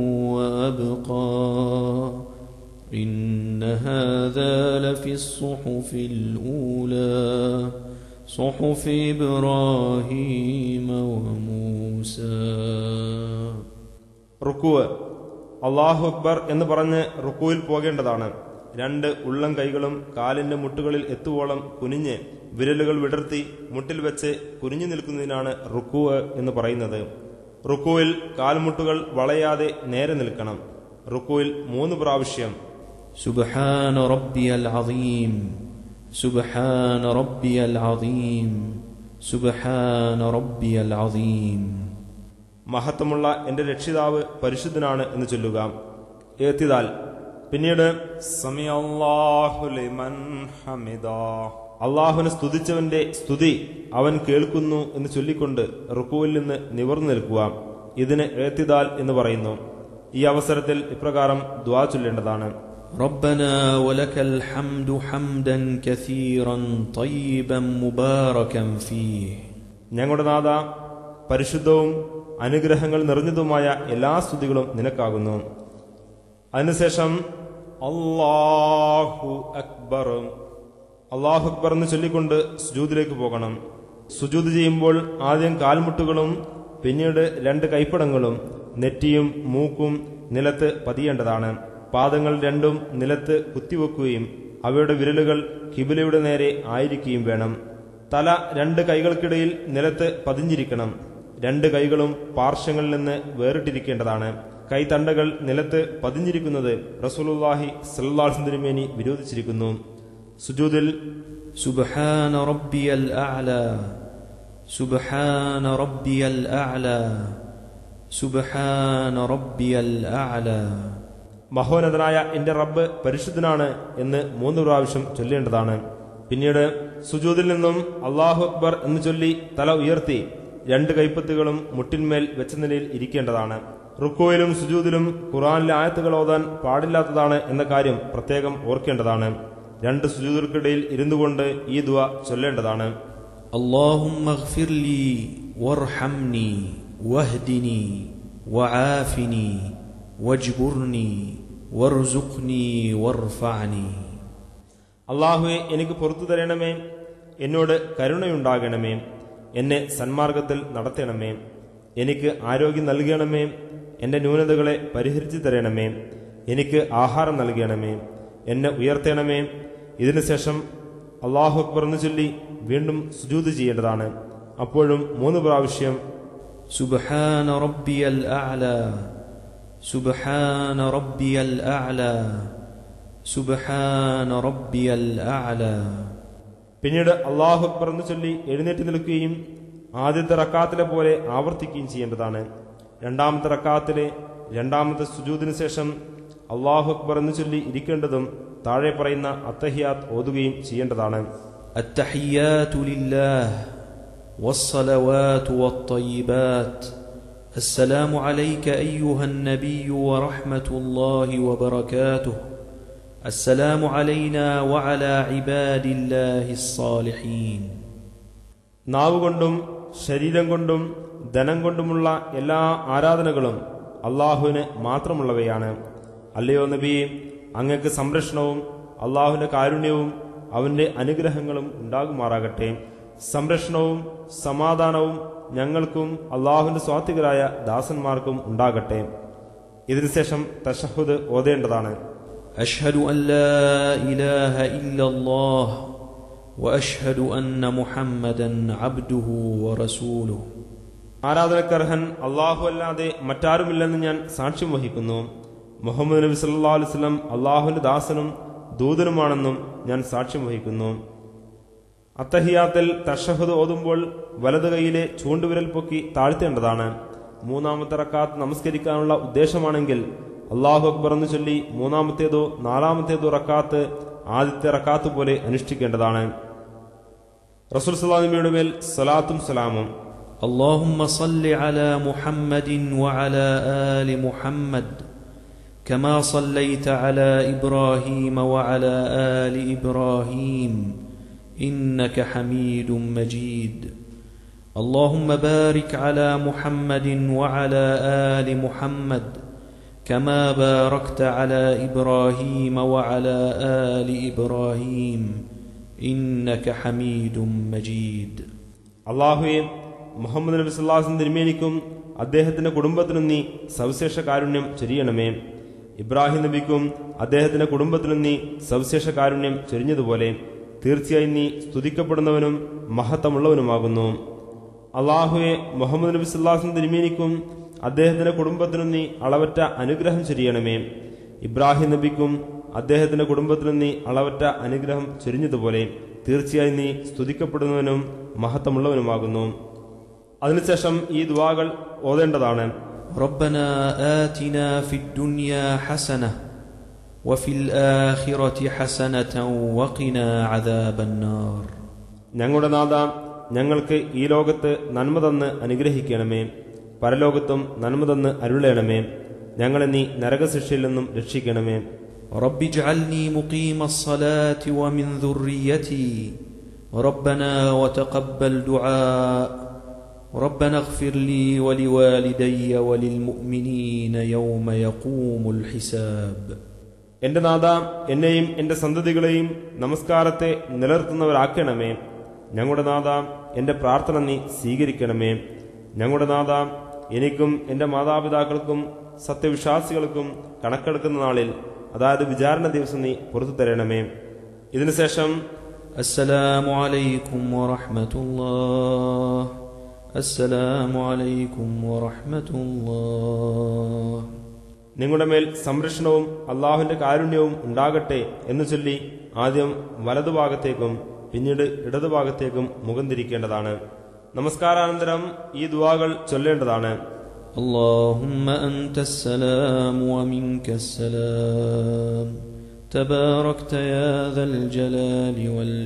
وأبقى إن هذا لفي الصحف الأولى صحف إبراهيم وموسى റുക്കുവ് അള്ളാഹു അക്ബർ എന്ന് പറഞ്ഞ് റുക്കുവിൽ പോകേണ്ടതാണ് രണ്ട് ഉള്ളം കൈകളും കാലിന്റെ മുട്ടുകളിൽ എത്തുവോളം കുനിഞ്ഞ് വിരലുകൾ വിടർത്തി മുട്ടിൽ വെച്ച് കുനിഞ്ഞു നിൽക്കുന്നതിനാണ് റുക്കുവ് എന്ന് പറയുന്നത് റുക്കുവിൽ കാൽമുട്ടുകൾ വളയാതെ നേരെ നിൽക്കണം റുക്കുവിൽ മൂന്ന് പ്രാവശ്യം سبحان ربي العظيم سبحان ربي العظيم سبحان ربي العظيم മഹത്വമുള്ള എന്റെ രക്ഷിതാവ് പരിശുദ്ധനാണ് എന്ന് ചൊല്ലുക ഏത്തിതാൽ പിന്നീട് സമിയല്ലാഹു ലിമൻ ഹമിദാ. അള്ളാഹുവിനെ സ്തുതിച്ചവന്റെ സ്തുതി അവൻ കേൾക്കുന്നു എന്ന് ചൊല്ലിക്കൊണ്ട് റുക്കുവിൽ നിന്ന് നിവർന്നു നിൽക്കുക ഇതിന് ഏത്തിദാൽ എന്ന് പറയുന്നു ഈ അവസരത്തിൽ ഇപ്രകാരം ദ്വാ ചൊല്ലേണ്ടതാണ് ربنا ولك الحمد حمدا كثيرا طيبا مباركا فيه ഞങ്ങളുടെ നാഥ പരിശുദ്ധവും അനുഗ്രഹങ്ങൾ നിറഞ്ഞതുമായ എല്ലാ സ്തുതികളും നിനക്കാകുന്നു അതിനുശേഷം അള്ളാഹു അക്ബർ അള്ളാഹു അക്ബർ എന്ന് ചൊല്ലിക്കൊണ്ട് സുജൂദിലേക്ക് പോകണം സുജൂദ് ചെയ്യുമ്പോൾ ആദ്യം കാൽമുട്ടുകളും പിന്നീട് രണ്ട് കൈപ്പടങ്ങളും നെറ്റിയും മൂക്കും നിലത്ത് പതിയേണ്ടതാണ് പാദങ്ങൾ രണ്ടും നിലത്ത് കുത്തിവെക്കുകയും അവയുടെ വിരലുകൾ കിബിലയുടെ നേരെ ആയിരിക്കുകയും വേണം തല രണ്ട് കൈകൾക്കിടയിൽ നിലത്ത് പതിഞ്ഞിരിക്കണം രണ്ട് കൈകളും പാർശ്വങ്ങളിൽ നിന്ന് വേറിട്ടിരിക്കേണ്ടതാണ് കൈത്തണ്ടകൾ നിലത്ത് പതിഞ്ഞിരിക്കുന്നത് റസൂലുള്ളാഹി സല്ലല്ലാഹു തിരുമേനി വിരോധിച്ചിരിക്കുന്നു സുജൂദിൽ سبحان ربي الأعلى سبحان ربي الأعلى سبحان ربي الأعلى മഹോന്നതനായ എന്റെ റബ്ബ് പരിശുദ്ധനാണ് എന്ന് മൂന്ന് പ്രാവശ്യം ചൊല്ലേണ്ടതാണ് പിന്നീട് സുജൂദിൽ നിന്നും അള്ളാഹു അക്ബർ എന്ന് ചൊല്ലി തല ഉയർത്തി രണ്ട് കൈപ്പത്തുകളും മുട്ടിന്മേൽ വെച്ച നിലയിൽ ഇരിക്കേണ്ടതാണ് റുക്കോയിലും സുജൂദിലും ഖുറാനിലെ ആയത്തുകൾ ഓതാൻ പാടില്ലാത്തതാണ് എന്ന കാര്യം പ്രത്യേകം ഓർക്കേണ്ടതാണ് രണ്ട് സുജൂദുകൾക്കിടയിൽ ഇരുന്നുകൊണ്ട് ഈ ദുവ ചൊല്ലേണ്ടതാണ് اللهم اغفر لي وارحمني واهدني وعافني واجبرني وارزقني وارفعني അള്ളാഹുവെ എനിക്ക് പുറത്തു തരണമേ എന്നോട് കരുണയുണ്ടാകണമേ എന്നെ സന്മാർഗത്തിൽ നടത്തണമേ എനിക്ക് ആരോഗ്യം നൽകണമേ എൻ്റെ ന്യൂനതകളെ പരിഹരിച്ചു തരണമേ എനിക്ക് ആഹാരം നൽകണമേ എന്നെ ഉയർത്തണമേ ഇതിനുശേഷം അള്ളാഹു അക്ബർ എന്ന് ചൊല്ലി വീണ്ടും സുജൂത് ചെയ്യേണ്ടതാണ് അപ്പോഴും മൂന്ന് പ്രാവശ്യം سبحان ربي الأعلى سبحان ربي الأعلى سبحان ربي الأعلى പിന്നീട് അള്ളാഹു അക്ബർ എന്ന് ചൊല്ലി എഴുന്നേറ്റ് നിൽക്കുകയും ആദ്യത്തെ റക്കാത്തിലെ പോലെ ആവർത്തിക്കുകയും ചെയ്യേണ്ടതാണ് രണ്ടാമത്തെ റക്കാത്തിലെ രണ്ടാമത്തെ സുജൂദിനു ശേഷം അള്ളാഹു അക്ബർ എന്ന് ചൊല്ലി ഇരിക്കേണ്ടതും താഴെ പറയുന്ന അത്തഹിയാത്ത് ഓതുകയും ചെയ്യേണ്ടതാണ് التحيات لله والصلوات والطيبات السلام عليك ايها النبي ورحمه الله وبركاته السلام علينا وعلى عباد الله الصالحين നാവ് കൊണ്ടും ശരീരം കൊണ്ടും ധനം കൊണ്ടുമുള്ള എല്ലാ ആരാധനകളും അള്ളാഹുവിന് മാത്രമുള്ളവയാണ് അല്ലയോ നബിയെ അങ്ങക്ക് സംരക്ഷണവും അള്ളാഹുവിന്റെ കാരുണ്യവും അവന്റെ അനുഗ്രഹങ്ങളും ഉണ്ടാകുമാറാകട്ടെ സംരക്ഷണവും സമാധാനവും ഞങ്ങൾക്കും അള്ളാഹുവിന്റെ സ്വാത്വികരായ ദാസന്മാർക്കും ഉണ്ടാകട്ടെ ഇതിനുശേഷം തഷഹുദ് ഓതേണ്ടതാണ് اشهد ان لا اله الا الله واشهد ان محمدا عبده ورسوله ആരാധനക്കർഹൻ അള്ളാഹു അല്ലാതെ മറ്റാരുമില്ലെന്ന് ഞാൻ സാക്ഷ്യം വഹിക്കുന്നു മുഹമ്മദ് നബി സല്ലാ അലുസ്ലം അള്ളാഹുവിന്റെ ദാസനും ദൂതനുമാണെന്നും ഞാൻ സാക്ഷ്യം വഹിക്കുന്നു അത്തഹിയാത്തിൽ തഷഹദ് ഓതുമ്പോൾ വലത് കൈയിലെ ചൂണ്ടുവിരൽ പൊക്കി താഴ്ത്തേണ്ടതാണ് മൂന്നാമത്തെ റക്കാത്ത് നമസ്കരിക്കാനുള്ള ഉദ്ദേശമാണെങ്കിൽ അള്ളാഹു അക്ബർ എന്ന് ചൊല്ലി മൂന്നാമത്തേതോ നാലാമത്തേതോ റക്കാത്ത് ആദ്യത്തെ റക്കാത്ത് പോലെ അനുഷ്ഠിക്കേണ്ടതാണ് റസൂൽ സലാമിയുടെ മേൽ സലാത്തും സലാമും اللهم صل على محمد وعلى ال محمد كما صليت على ابراهيم وعلى ال ابراهيم انك حميد مجيد اللهم بارك على محمد وعلى ال محمد كما باركت على ابراهيم وعلى ال ابراهيم انك حميد مجيد അള്ളാഹുവെ മുഹമ്മദ് നബി സല്ലാഹും തിരുമേനിക്കും അദ്ദേഹത്തിന്റെ കുടുംബത്തിനും നീ സവിശേഷ കാരുണ്യം ചൊരിയണമേ ഇബ്രാഹിം നബിക്കും അദ്ദേഹത്തിന്റെ കുടുംബത്തിനും നീ സവിശേഷ കാരുണ്യം ചൊരിഞ്ഞതുപോലെ തീർച്ചയായും നീ സ്തുതിക്കപ്പെടുന്നവനും മഹത്വമുള്ളവനുമാകുന്നു അള്ളാഹുവെ മുഹമ്മദ് നബി സല്ലാഹും തിരുമേനിക്കും അദ്ദേഹത്തിന്റെ കുടുംബത്തിനും നീ അളവറ്റ അനുഗ്രഹം ചൊരിയണമേ ഇബ്രാഹിം നബിക്കും അദ്ദേഹത്തിന്റെ കുടുംബത്തിനും നീ അളവറ്റ അനുഗ്രഹം ചൊരിഞ്ഞതുപോലെ തീർച്ചയായും നീ സ്തുതിക്കപ്പെടുന്നവനും മഹത്വമുള്ളവനുമാകുന്നു അതിനുശേഷം ഈ ദുവാകൾ ഓതേണ്ടതാണ് ربنا آتنا في الدنيا حسنة وفي الآخرة حسنة وقنا عذاب النار ഞങ്ങളുടെ നാഥ ഞങ്ങൾക്ക് ഈ ലോകത്ത് നന്മ തന്ന് അനുഗ്രഹിക്കണമേ പരലോകത്തും നന്മ തന്ന് അരുളയണമേ ഞങ്ങളെ നീ നരകശിക്ഷയിൽ നിന്നും രക്ഷിക്കണമേ رب اجعلني مقيم الصلاة ومن ذريتي ربنا وتقبل دعاء ربنا اغفر لي ولوالدي وللمؤمنين يوم يقوم الحساب എന്റെ നാഥ എന്നെയും എന്റെ സന്തതികളെയും നമസ്കാരത്തെ നിലനിർത്തുന്നവരാക്കണമേ ഞങ്ങളുടെ നാഥ എന്റെ പ്രാർത്ഥന നീ സ്വീകരിക്കണമേ ഞങ്ങളുടെ നാഥ എനിക്കും എന്റെ മാതാപിതാക്കൾക്കും സത്യവിശ്വാസികൾക്കും കണക്കെടുക്കുന്ന നാളിൽ അതായത് വിചാരണ ദിവസം നീ പുറത്തു തരണമേ ഇതിനുശേഷം السلام عليكم ورحمة الله السلام عليكم ورحمة الله നിങ്ങളുടെ മേൽ സംരക്ഷണവും അള്ളാഹുവിന്റെ കാരുണ്യവും ഉണ്ടാകട്ടെ എന്ന് ചൊല്ലി ആദ്യം വലതുഭാഗത്തേക്കും പിന്നീട് ഇടതുഭാഗത്തേക്കും മുഖം തിരിക്കേണ്ടതാണ് നമസ്കാരാനന്തരം ഈ ദുവാകൾ ചൊല്ലേണ്ടതാണ് اللهم أنت السلام ومنك السلام تباركت يا ذا الجلال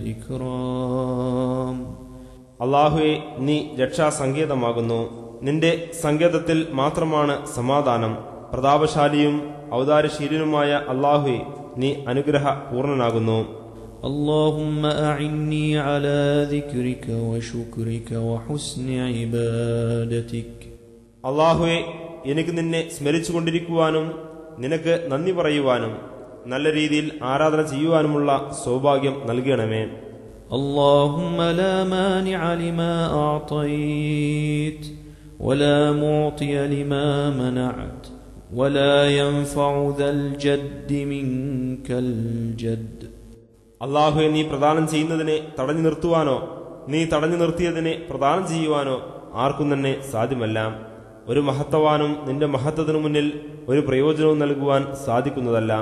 والإكرام അള്ളാഹുവെ നീ രക്ഷാസങ്കേതമാകുന്നു നിന്റെ സങ്കേതത്തിൽ മാത്രമാണ് സമാധാനം പ്രതാപശാലിയും ഔദാര്യശീലനുമായ അള്ളാഹുവെ നീ അനുഗ്രഹ പൂർണ്ണനാകുന്നു اللهم أعني على ذكرك وشكرك وحسن عبادتك അള്ളാഹുവെ എനിക്ക് നിന്നെ സ്മരിച്ചുകൊണ്ടിരിക്കുവാനും നിനക്ക് നന്ദി പറയുവാനും നല്ല രീതിയിൽ ആരാധന ചെയ്യുവാനുമുള്ള സൗഭാഗ്യം നൽകണമേ اللهم لا مانع لما أعطيت ولا معطي لما منعت ولا ينفع ذا الجد منك الجد അള്ളാഹുവെ നീ പ്രദാനം ചെയ്യുന്നതിനെ തടഞ്ഞു നിർത്തുവാനോ നീ തടഞ്ഞു നിർത്തിയതിനെ പ്രദാനം ചെയ്യുവാനോ ആർക്കും തന്നെ സാധ്യമല്ല ഒരു മഹത്വവാനും നിന്റെ മഹത്വത്തിനു മുന്നിൽ ഒരു പ്രയോജനവും നൽകുവാൻ സാധിക്കുന്നതല്ല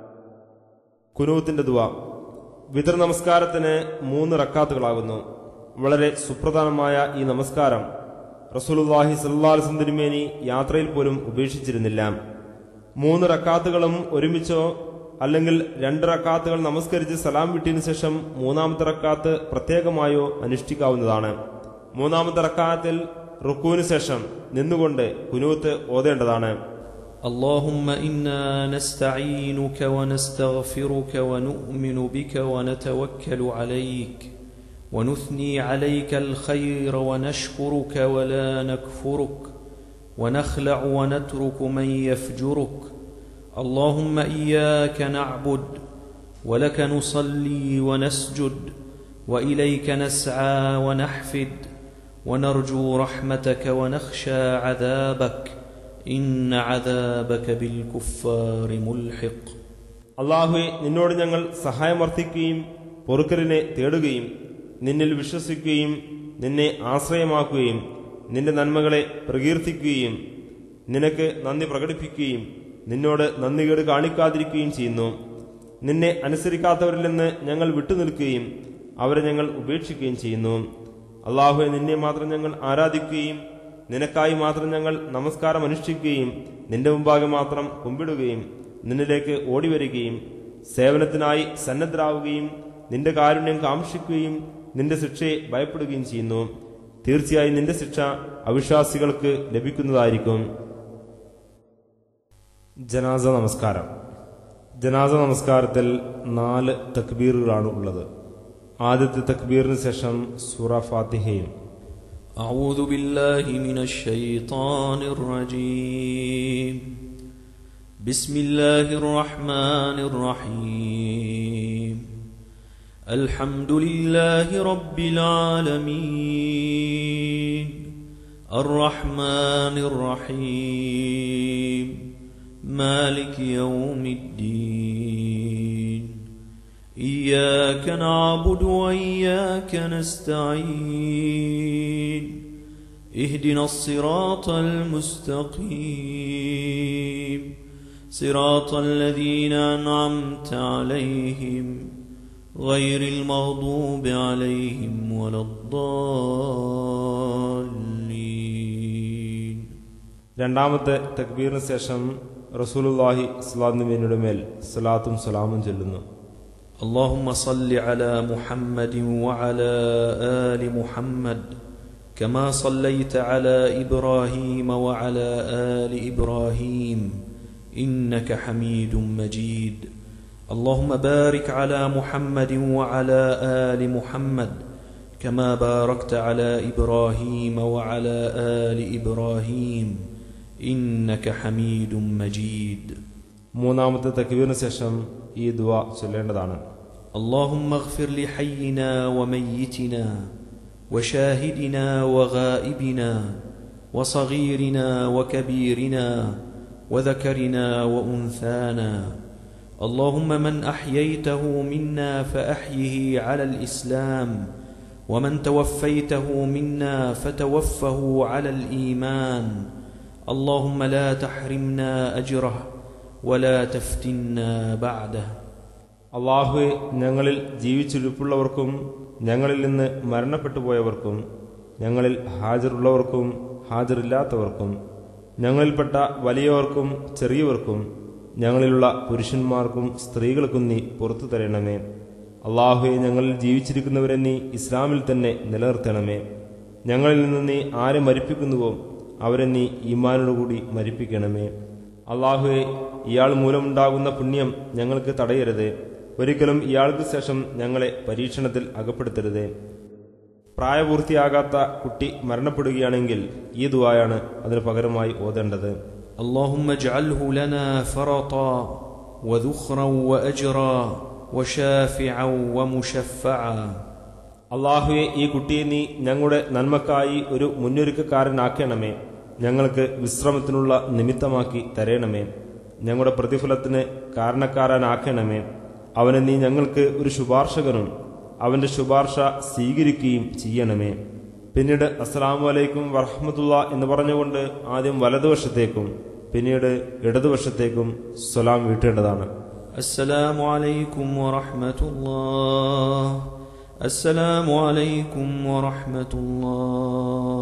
കുനൂത്തിന്റെ ദുവ വിതർ നമസ്കാരത്തിന് മൂന്ന് റക്കാത്തുകളാകുന്നു വളരെ സുപ്രധാനമായ ഈ നമസ്കാരം റസൂലുള്ളാഹി സല്ലാസ്ലം തിരുമേനി യാത്രയിൽ പോലും ഉപേക്ഷിച്ചിരുന്നില്ല മൂന്ന് റക്കാത്തുകളും ഒരുമിച്ചോ അല്ലെങ്കിൽ രണ്ട് റക്കാത്തുകൾ നമസ്കരിച്ച് സലാം വിട്ടിന് ശേഷം മൂന്നാമത്തെ റക്കാത്ത് പ്രത്യേകമായോ അനുഷ്ഠിക്കാവുന്നതാണ് മൂന്നാമത്തെ റക്കാത്തിൽ റുക്കുവിന് ശേഷം നിന്നുകൊണ്ട് കുനൂത്ത് ഓതേണ്ടതാണ് اللهم انا نستعينك ونستغفرك ونؤمن بك ونتوكل عليك ونثني عليك الخير ونشكرك ولا نكفرك ونخلع ونترك من يفجرك اللهم اياك نعبد ولك نصلي ونسجد واليك نسعى ونحفد ونرجو رحمتك ونخشى عذابك إن عذابك بالكفار ملحق അള്ളാഹുവെ നിന്നോട് ഞങ്ങൾ സഹായമർത്ഥിക്കുകയും പൊറുക്കലിനെ തേടുകയും നിന്നിൽ വിശ്വസിക്കുകയും നിന്നെ ആശ്രയമാക്കുകയും നിന്റെ നന്മകളെ പ്രകീർത്തിക്കുകയും നിനക്ക് നന്ദി പ്രകടിപ്പിക്കുകയും നിന്നോട് നന്ദികേട് കാണിക്കാതിരിക്കുകയും ചെയ്യുന്നു നിന്നെ അനുസരിക്കാത്തവരിൽ നിന്ന് ഞങ്ങൾ വിട്ടുനിൽക്കുകയും അവരെ ഞങ്ങൾ ഉപേക്ഷിക്കുകയും ചെയ്യുന്നു അള്ളാഹുവെ നിന്നെ മാത്രം ഞങ്ങൾ ആരാധിക്കുകയും നിനക്കായി മാത്രം ഞങ്ങൾ നമസ്കാരം അനുഷ്ഠിക്കുകയും നിന്റെ മുമ്പാകെ മാത്രം കുമ്പിടുകയും നിന്നിലേക്ക് ഓടിവരികയും സേവനത്തിനായി സന്നദ്ധരാവുകയും നിന്റെ കാരുണ്യം കാംക്ഷിക്കുകയും നിന്റെ ശിക്ഷയെ ഭയപ്പെടുകയും ചെയ്യുന്നു തീർച്ചയായും നിന്റെ ശിക്ഷ അവിശ്വാസികൾക്ക് ലഭിക്കുന്നതായിരിക്കും ജനാസ നമസ്കാരം ജനാസ നമസ്കാരത്തിൽ നാല് തക്ബീറുകളാണ് ഉള്ളത് ആദ്യത്തെ തക്ബീറിന് ശേഷം സൂറ ഫാത്തിഹയും أعوذ بالله من الشيطان الرجيم بسم الله الرحمن الرحيم الحمد لله رب العالمين الرحمن الرحيم مالك يوم الدين إياك نعبد وإياك نستعين اهدنا الصراط المستقيم صراط الذين أنعمت عليهم غير المغضوب عليهم ولا الضالين രണ്ടാമത്തെ തക്ബീറിന് ശേഷം റസൂലുല്ലാഹി സ്വലാമിനുടെ മേൽ സലാത്തും സലാമും ചൊല്ലുന്നു اللهم صل على محمد وعلى ال محمد كما صليت على ابراهيم وعلى ال ابراهيم انك حميد مجيد اللهم بارك على محمد وعلى ال محمد كما باركت على ابراهيم وعلى ال ابراهيم انك حميد مجيد മൂന്നാമത്തെ തക്ബീറിന് ശേഷം ഈ ദുവ ചൊല്ലേണ്ടതാണ് اللهم اغفر لحينا وميتنا وشاهدنا وغائبنا وصغيرنا وكبيرنا وذكرنا وانثانا اللهم من احييته منا فاحيه على الاسلام ومن توفيته منا فتوفه على الايمان اللهم لا تحرمنا اجره ولا تفتنا بعده അള്ളാഹുവെ ഞങ്ങളിൽ ജീവിച്ചിരിപ്പുള്ളവർക്കും ഞങ്ങളിൽ നിന്ന് മരണപ്പെട്ടു പോയവർക്കും ഞങ്ങളിൽ ഹാജറുള്ളവർക്കും ഹാജറില്ലാത്തവർക്കും ഞങ്ങളിൽപ്പെട്ട വലിയവർക്കും ചെറിയവർക്കും ഞങ്ങളിലുള്ള പുരുഷന്മാർക്കും സ്ത്രീകൾക്കും നീ പുറത്തു തരണമേ അള്ളാഹുവെ ഞങ്ങളിൽ ജീവിച്ചിരിക്കുന്നവരെ നീ ഇസ്ലാമിൽ തന്നെ നിലനിർത്തണമേ ഞങ്ങളിൽ നിന്ന് നീ ആരെ മരിപ്പിക്കുന്നുവോ അവരെ നീ ഈമാനോടുകൂടി മരിപ്പിക്കണമേ അള്ളാഹുവെ ഇയാൾ മൂലമുണ്ടാകുന്ന പുണ്യം ഞങ്ങൾക്ക് തടയരുത് ഒരിക്കലും ഇയാൾക്ക് ശേഷം ഞങ്ങളെ പരീക്ഷണത്തിൽ അകപ്പെടുത്തരുത് പ്രായപൂർത്തിയാകാത്ത കുട്ടി മരണപ്പെടുകയാണെങ്കിൽ ഈ ദുവായാണ് അതിന് പകരമായി ഓതേണ്ടത് اللهم اجعله لنا فرطا وذخرا واجرا وشافعا ومشفعا അള്ളാഹുവെ ഈ കുട്ടിയെ നീ ഞങ്ങളുടെ നന്മക്കായി ഒരു മുന്നൊരുക്കക്കാരനാക്കണമേ ഞങ്ങൾക്ക് വിശ്രമത്തിനുള്ള നിമിത്തമാക്കി തരയണമേ ഞങ്ങളുടെ പ്രതിഫലത്തിന് കാരണക്കാരനാക്കണമേ അവനെ നീ ഞങ്ങൾക്ക് ഒരു ശുപാർശകനും അവന്റെ ശുപാർശ സ്വീകരിക്കുകയും ചെയ്യണമേ പിന്നീട് അസ്സലാമു അലൈക്കും വറഹമത്തുള്ള എന്ന് പറഞ്ഞുകൊണ്ട് ആദ്യം വലതുവശത്തേക്കും പിന്നീട് ഇടതുവശത്തേക്കും സ്വലാം വീട്ടേണ്ടതാണ് السلام عليكم ورحمة الله السلام عليكم ورحمة الله